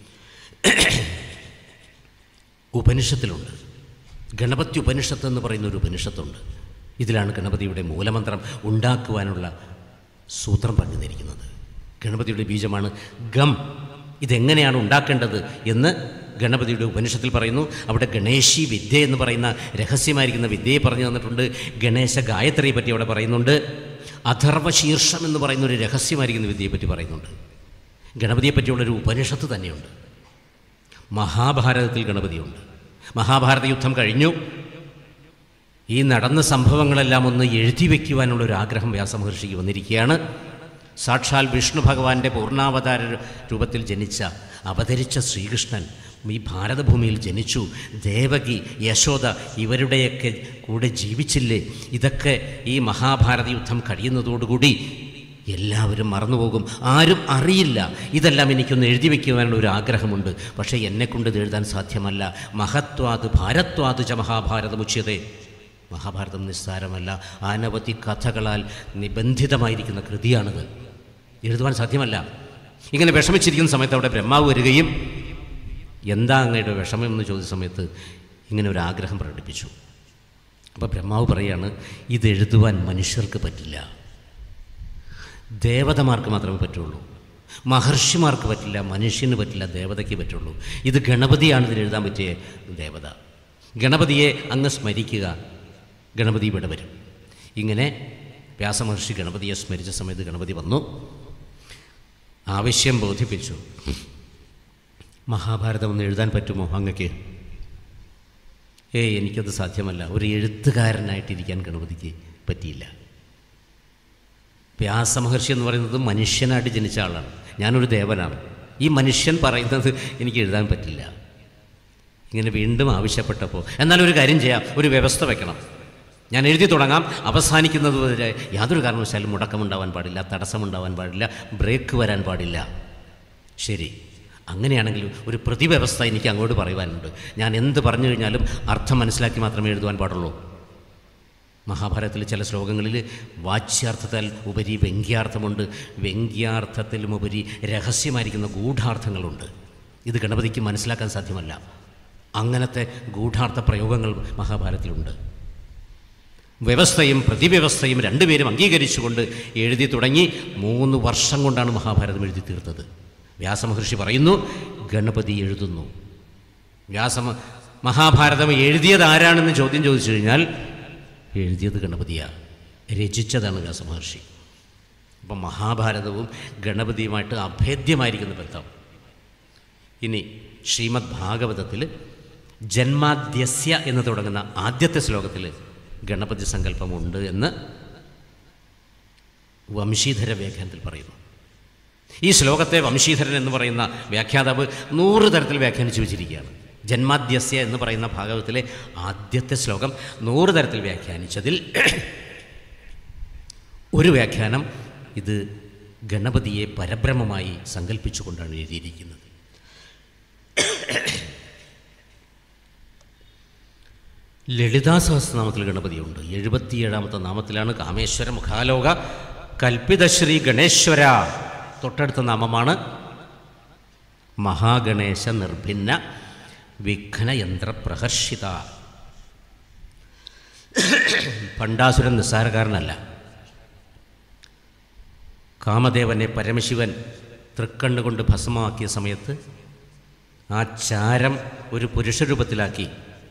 ഉപനിഷത്തിലുണ്ട് ഗണപതി ഉപനിഷത്ത് എന്ന് പറയുന്ന ഒരു ഉപനിഷത്തുണ്ട് ഇതിലാണ് ഗണപതിയുടെ മൂലമന്ത്രം ഉണ്ടാക്കുവാനുള്ള സൂത്രം പറഞ്ഞിരിക്കുന്നത് ഗണപതിയുടെ ബീജമാണ് ഗം ഇതെങ്ങനെയാണ് ഉണ്ടാക്കേണ്ടത് എന്ന് ഗണപതിയുടെ ഉപനിഷത്തിൽ പറയുന്നു അവിടെ ഗണേശി വിദ്യ എന്ന് പറയുന്ന രഹസ്യമായിരിക്കുന്ന വിദ്യയെ പറഞ്ഞു തന്നിട്ടുണ്ട് ഗണേശ ഗായത്രിയെ പറ്റി അവിടെ പറയുന്നുണ്ട് അഥർവശീർഷം എന്ന് പറയുന്ന ഒരു രഹസ്യമായിരിക്കുന്ന വിദ്യയെ പറ്റി പറയുന്നുണ്ട് ഗണപതിയെ പറ്റിയുള്ളൊരു ഉപനിഷത്ത് തന്നെയുണ്ട് മഹാഭാരതത്തിൽ ഗണപതിയുണ്ട് മഹാഭാരത യുദ്ധം കഴിഞ്ഞു ഈ നടന്ന സംഭവങ്ങളെല്ലാം ഒന്ന് എഴുതി വയ്ക്കുവാനുള്ള ഒരു ആഗ്രഹം വ്യാസമഹർഷിക്ക് വന്നിരിക്കുകയാണ് സാക്ഷാൽ വിഷ്ണു ഭഗവാന്റെ പൂർണ്ണാവതാര രൂപത്തിൽ ജനിച്ച അവതരിച്ച ശ്രീകൃഷ്ണൻ ഈ ഭാരതഭൂമിയിൽ ജനിച്ചു ദേവകി യശോദ ഇവരുടെയൊക്കെ കൂടെ ജീവിച്ചില്ലേ ഇതൊക്കെ ഈ മഹാഭാരത യുദ്ധം കഴിയുന്നതോടുകൂടി എല്ലാവരും മറന്നുപോകും ആരും അറിയില്ല ഇതെല്ലാം എനിക്കൊന്ന് എഴുതി വയ്ക്കുവാനുള്ള ഒരു ആഗ്രഹമുണ്ട് പക്ഷേ എന്നെക്കൊണ്ട് ഇത് എഴുതാൻ സാധ്യമല്ല മഹത്വാത് ഭാരത്വാത് ച മഹാഭാരതമുച്യതേ മഹാഭാരതം നിസ്സാരമല്ല അനവധി കഥകളാൽ നിബന്ധിതമായിരിക്കുന്ന കൃതിയാണിത് എഴുതുവാൻ സാധ്യമല്ല ഇങ്ങനെ വിഷമിച്ചിരിക്കുന്ന സമയത്ത് അവിടെ ബ്രഹ്മാവ് വരികയും എന്താ അങ്ങയുടെ വിഷമം എന്ന് ചോദിച്ച സമയത്ത് ഇങ്ങനെ ഒരു ആഗ്രഹം പ്രകടിപ്പിച്ചു അപ്പോൾ ബ്രഹ്മാവ് പറയാണ് ഇത് എഴുതുവാൻ മനുഷ്യർക്ക് പറ്റില്ല ദേവതമാർക്ക് മാത്രമേ പറ്റുള്ളൂ മഹർഷിമാർക്ക് പറ്റില്ല മനുഷ്യന് പറ്റില്ല ദേവതയ്ക്ക് പറ്റുള്ളൂ ഇത് ഗണപതിയാണ് ഇതിൽ എഴുതാൻ പറ്റിയ ദേവത ഗണപതിയെ അങ്ങ് സ്മരിക്കുക ഗണപതി ഇവിടെ വരും ഇങ്ങനെ വ്യാസമഹർഷി ഗണപതിയെ സ്മരിച്ച സമയത്ത് ഗണപതി വന്നു ആവശ്യം ബോധിപ്പിച്ചു മഹാഭാരതം ഒന്ന് എഴുതാൻ പറ്റുമോ അങ്ങക്ക് ഏയ് എനിക്കത് സാധ്യമല്ല ഒരു എഴുത്തുകാരനായിട്ടിരിക്കാൻ ഗണപതിക്ക് പറ്റിയില്ല വ്യാസമഹർഷി എന്ന് പറയുന്നത് മനുഷ്യനായിട്ട് ജനിച്ച ആളാണ് ഞാനൊരു ദേവനാണ് ഈ മനുഷ്യൻ പറയുന്നത് എനിക്ക് എഴുതാൻ പറ്റില്ല ഇങ്ങനെ വീണ്ടും ആവശ്യപ്പെട്ടപ്പോൾ എന്നാൽ ഒരു കാര്യം ചെയ്യാം ഒരു വ്യവസ്ഥ വെക്കണം ഞാൻ എഴുതി തുടങ്ങാം അവസാനിക്കുന്നത് വരെ യാതൊരു കാരണവശാലും മുടക്കമുണ്ടാവാൻ പാടില്ല തടസ്സമുണ്ടാവാൻ പാടില്ല ബ്രേക്ക് വരാൻ പാടില്ല ശരി അങ്ങനെയാണെങ്കിൽ ഒരു പ്രതിവ്യവസ്ഥ എനിക്ക് അങ്ങോട്ട് പറയുവാനുണ്ട് ഞാൻ എന്ത് പറഞ്ഞു കഴിഞ്ഞാലും അർത്ഥം മനസ്സിലാക്കി മാത്രമേ എഴുതുവാൻ പാടുള്ളൂ മഹാഭാരതത്തിലെ ചില ശ്ലോകങ്ങളിൽ വാച്യാർത്ഥത്താൽ ഉപരി വ്യംഗ്യാർത്ഥമുണ്ട് വ്യംഗ്യാർത്ഥത്തിലും ഉപരി രഹസ്യമായിരിക്കുന്ന ഗൂഢാർത്ഥങ്ങളുണ്ട് ഇത് ഗണപതിക്ക് മനസ്സിലാക്കാൻ സാധ്യമല്ല അങ്ങനത്തെ ഗൂഢാർത്ഥ പ്രയോഗങ്ങൾ മഹാഭാരതത്തിലുണ്ട് വ്യവസ്ഥയും പ്രതിവ്യവസ്ഥയും രണ്ടുപേരും അംഗീകരിച്ചുകൊണ്ട് എഴുതി തുടങ്ങി മൂന്ന് വർഷം കൊണ്ടാണ് മഹാഭാരതം എഴുതി തീർത്തത് വ്യാസമഹർഷി പറയുന്നു ഗണപതി എഴുതുന്നു വ്യാസമ മഹാഭാരതം എഴുതിയത് ആരാണെന്ന് ചോദ്യം ചോദിച്ചു കഴിഞ്ഞാൽ എഴുതിയത് ഗണപതിയാണ് രചിച്ചതാണ് വ്യാസമഹർഷി അപ്പം മഹാഭാരതവും ഗണപതിയുമായിട്ട് അഭേദ്യമായിരിക്കുന്ന ബന്ധം ഇനി ശ്രീമദ് ഭാഗവതത്തിൽ ജന്മാദ്യസ്യ എന്ന് തുടങ്ങുന്ന ആദ്യത്തെ ശ്ലോകത്തിൽ ഗണപതി സങ്കല്പമുണ്ട് എന്ന് വംശീധര വ്യാഖ്യാനത്തിൽ പറയുന്നു ഈ ശ്ലോകത്തെ വംശീധരൻ എന്ന് പറയുന്ന വ്യാഖ്യാതാവ് നൂറ് തരത്തിൽ വ്യാഖ്യാനിച്ചു വെച്ചിരിക്കുകയാണ് ജന്മാദ്യസ്യ എന്ന് പറയുന്ന ഭാഗവത്തിലെ ആദ്യത്തെ ശ്ലോകം നൂറ് തരത്തിൽ വ്യാഖ്യാനിച്ചതിൽ ഒരു വ്യാഖ്യാനം ഇത് ഗണപതിയെ പരബ്രഹ്മമായി സങ്കല്പിച്ചുകൊണ്ടാണ് എഴുതിയിരിക്കുന്നത് ലളിതാ സഹസ്രനാമത്തിൽ ഗണപതിയുണ്ട് എഴുപത്തിയേഴാമത്തെ നാമത്തിലാണ് കാമേശ്വര മുഖാലോക കൽപ്പിതശ്രീ ഗണേശ്വര തൊട്ടടുത്ത നാമമാണ് മഹാഗണേശ നിർഭിന്ന വിഘ്നയന്ത്രപ്രഹർഷിത പണ്ടാസുരൻ നിസ്സാരക്കാരനല്ല കാമദേവനെ പരമശിവൻ തൃക്കണ്ണുകൊണ്ട് ഭസ്മമാക്കിയ സമയത്ത് ആ ചാരം ഒരു പുരുഷരൂപത്തിലാക്കി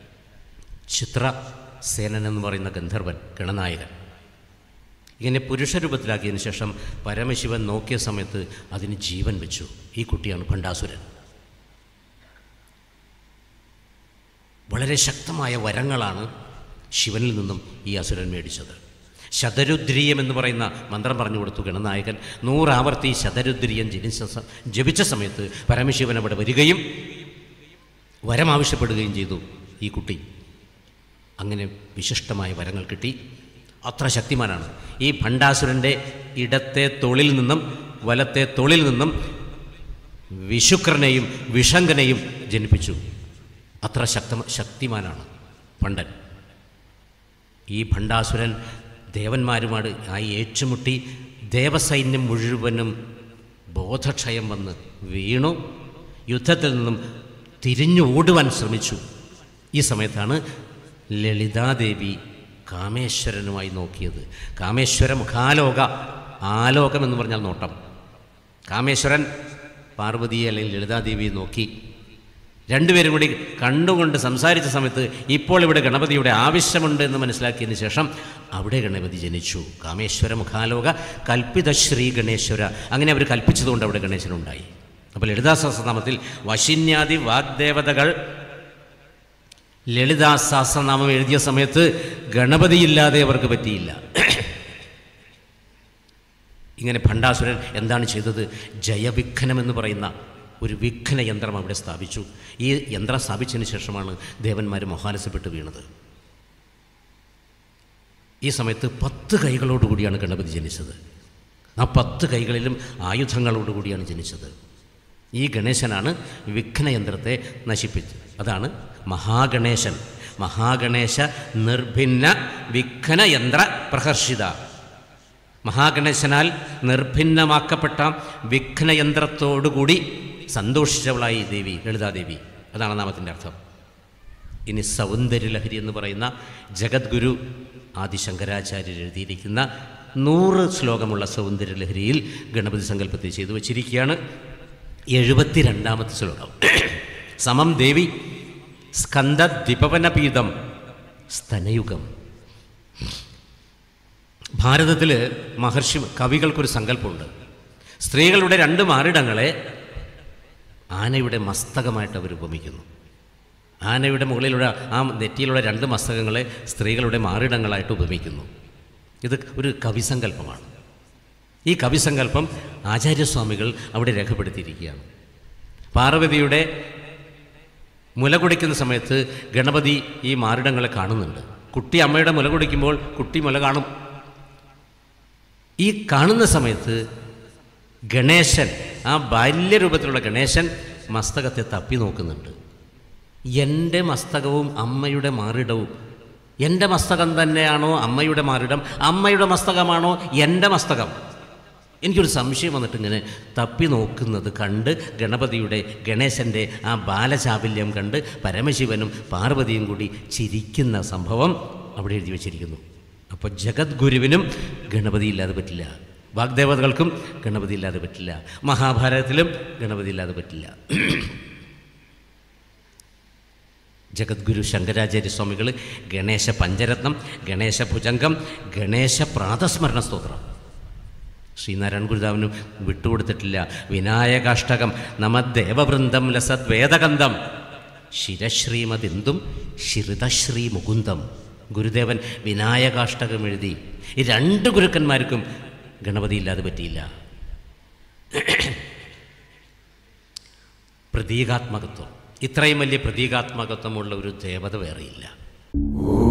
ചിത്രസേനൻ എന്ന് പറയുന്ന ഗന്ധർവൻ ഗണനായകൻ ഇങ്ങനെ പുരുഷരൂപത്തിലാക്കിയതിന് ശേഷം പരമശിവൻ നോക്കിയ സമയത്ത് അതിന് ജീവൻ വെച്ചു ഈ കുട്ടിയാണ് ഭണ്ഡാസുരൻ വളരെ ശക്തമായ വരങ്ങളാണ് ശിവനിൽ നിന്നും ഈ അസുരൻ മേടിച്ചത് ശതരുദ്രീയം എന്ന് പറയുന്ന മന്ത്രം പറഞ്ഞു കൊടുത്തു ഗണനായകൻ നൂറാവർത്തി ശതരുദ്രീയം ജനിച്ച സ- ജപിച്ച സമയത്ത് പരമശിവൻ അവിടെ വരികയും വരം ആവശ്യപ്പെടുകയും ചെയ്തു ഈ കുട്ടി അങ്ങനെ വിശിഷ്ടമായ വരങ്ങൾ കിട്ടി അത്ര ശക്തിമാനാണ് ഈ ഭണ്ഡാസുരൻ്റെ ഇടത്തെ തൊളിൽ നിന്നും വലത്തെ തൊളിൽ നിന്നും വിശുക്രനെയും വിഷങ്കനെയും ജനിപ്പിച്ചു അത്ര ശക്ത ശക്തിമാനാണ് പണ്ടൻ ഈ ഭണ്ഡാസുരൻ ദേവന്മാരുമാട് ആയി ഏറ്റുമുട്ടി ദേവസൈന്യം മുഴുവനും ബോധക്ഷയം വന്ന് വീണു യുദ്ധത്തിൽ നിന്നും തിരിഞ്ഞു ഓടുവാൻ ശ്രമിച്ചു ഈ സമയത്താണ് ലളിതാദേവി കാമേശ്വരനുമായി നോക്കിയത് കാമേശ്വര മുഖാലോക ആലോകം എന്ന് പറഞ്ഞാൽ നോട്ടം കാമേശ്വരൻ പാർവതിയെ അല്ലെങ്കിൽ ലളിതാദേവിയെ നോക്കി രണ്ടുപേരും കൂടി കണ്ടുകൊണ്ട് സംസാരിച്ച സമയത്ത് ഇപ്പോൾ ഇവിടെ ഗണപതിയുടെ ആവശ്യമുണ്ട് എന്ന് മനസ്സിലാക്കിയതിന് ശേഷം അവിടെ ഗണപതി ജനിച്ചു കാമേശ്വര മുഖാലോക കൽപ്പിത ശ്രീ ഗണേശ്വര അങ്ങനെ അവർ കൽപ്പിച്ചതുകൊണ്ട് അവിടെ ഗണേശനുണ്ടായി അപ്പോൾ ലളിതാ സഹസ്രനാമത്തിൽ വശിന്യാദി വാഗ്ദേവതകൾ ലളിതാ സഹസ്രനാമം എഴുതിയ സമയത്ത് ഗണപതിയില്ലാതെ അവർക്ക് പറ്റിയില്ല ഇങ്ങനെ ഭണ്ഡാസുരൻ എന്താണ് ചെയ്തത് ജയവിഘ്നം എന്ന് പറയുന്ന ഒരു വിഘ്ന യന്ത്രം അവിടെ സ്ഥാപിച്ചു ഈ യന്ത്രം സ്ഥാപിച്ചതിന് ശേഷമാണ് ദേവന്മാർ മഹാലസ്യപ്പെട്ട് വീണത് ഈ സമയത്ത് പത്ത് കൈകളോടുകൂടിയാണ് ഗണപതി ജനിച്ചത് ആ പത്ത് കൈകളിലും ആയുധങ്ങളോടുകൂടിയാണ് ജനിച്ചത് ഈ ഗണേശനാണ് വിഘ്നയന്ത്രത്തെ നശിപ്പിച്ചത് അതാണ് മഹാഗണേശൻ മഹാഗണേശ നിർഭിന്ന വിഘ്നയന്ത്ര പ്രഹർഷിത മഹാഗണേശനാൽ നിർഭിന്നമാക്കപ്പെട്ട വിഘ്നയന്ത്രത്തോടുകൂടി സന്തോഷിച്ചവളായി ദേവി ലളിതാദേവി അതാണ് നാമത്തിൻ്റെ അർത്ഥം ഇനി സൗന്ദര്യലഹരി എന്ന് പറയുന്ന ജഗദ്ഗുരു ആദിശങ്കരാചാര്യർ എഴുതിയിരിക്കുന്ന നൂറ് ശ്ലോകമുള്ള സൗന്ദര്യലഹരിയിൽ ഗണപതി സങ്കല്പത്തെ ചെയ്തു വച്ചിരിക്കുകയാണ് എഴുപത്തിരണ്ടാമത്തെ ശ്ലോകം സമം ദേവി സ്കന്ദദ്വിപവനപീതം സ്തനയുഗം ഭാരതത്തിൽ മഹർഷി കവികൾക്കൊരു സങ്കല്പമുണ്ട് സ്ത്രീകളുടെ രണ്ട് മാറിടങ്ങളെ ആനയുടെ മസ്തകമായിട്ട് അവർ ഉപമിക്കുന്നു ആനയുടെ മുകളിലുള്ള ആ നെറ്റിയിലുള്ള രണ്ട് മസ്തകങ്ങളെ സ്ത്രീകളുടെ മാറിടങ്ങളായിട്ട് ഉപമിക്കുന്നു ഇത് ഒരു കവിസങ്കല്പമാണ് ഈ കവിസങ്കല്പം ആചാര്യസ്വാമികൾ അവിടെ രേഖപ്പെടുത്തിയിരിക്കുകയാണ് പാർവതിയുടെ മുല കുടിക്കുന്ന സമയത്ത് ഗണപതി ഈ മാറിടങ്ങളെ കാണുന്നുണ്ട് കുട്ടി അമ്മയുടെ മുല കുടിക്കുമ്പോൾ കുട്ടി മുല കാണും ഈ കാണുന്ന സമയത്ത് ഗണേശൻ ആ ബാല്യരൂപത്തിലുള്ള ഗണേശൻ മസ്തകത്തെ തപ്പി നോക്കുന്നുണ്ട് എൻ്റെ മസ്തകവും അമ്മയുടെ മാറിടവും എൻ്റെ മസ്തകം തന്നെയാണോ അമ്മയുടെ മാറിടം അമ്മയുടെ മസ്തകമാണോ എൻ്റെ മസ്തകം എനിക്കൊരു സംശയം വന്നിട്ട് ഇങ്ങനെ തപ്പി നോക്കുന്നത് കണ്ട് ഗണപതിയുടെ ഗണേശൻ്റെ ആ ബാലചാബല്യം കണ്ട് പരമശിവനും പാർവതിയും കൂടി ചിരിക്കുന്ന സംഭവം അവിടെ എഴുതി വച്ചിരിക്കുന്നു അപ്പോൾ ജഗദ്ഗുരുവിനും ഗണപതി ഇല്ലാതെ പറ്റില്ല വാഗ്ദേവതകൾക്കും ഗണപതി ഇല്ലാതെ പറ്റില്ല മഹാഭാരതത്തിലും ഗണപതി ഇല്ലാതെ പറ്റില്ല ജഗദ്ഗുരു ശങ്കരാചാര്യ സ്വാമികൾ ഗണേശ പഞ്ചരത്നം ഗണേശ ഭുജംഗം ഗണേശ പ്രാതസ്മരണ സ്തോത്രം ശ്രീനാരായണ ഗുരുദേവനും വിട്ടുകൊടുത്തിട്ടില്ല വിനായകാഷ്ടകം നമദേവവൃന്ദം ലസത് വേദഗന്ധം ശിരശ്രീമതെന്തും ശിരുതശ്രീ മുകുന്ദം ഗുരുദേവൻ വിനായകാഷ്ടകം എഴുതി ഈ രണ്ട് ഗുരുക്കന്മാർക്കും ഗണപതി ഇല്ലാതെ പറ്റിയില്ല പ്രതീകാത്മകത്വം ഇത്രയും വലിയ പ്രതീകാത്മകത്വമുള്ള ഒരു ദേവത വേറെയില്ല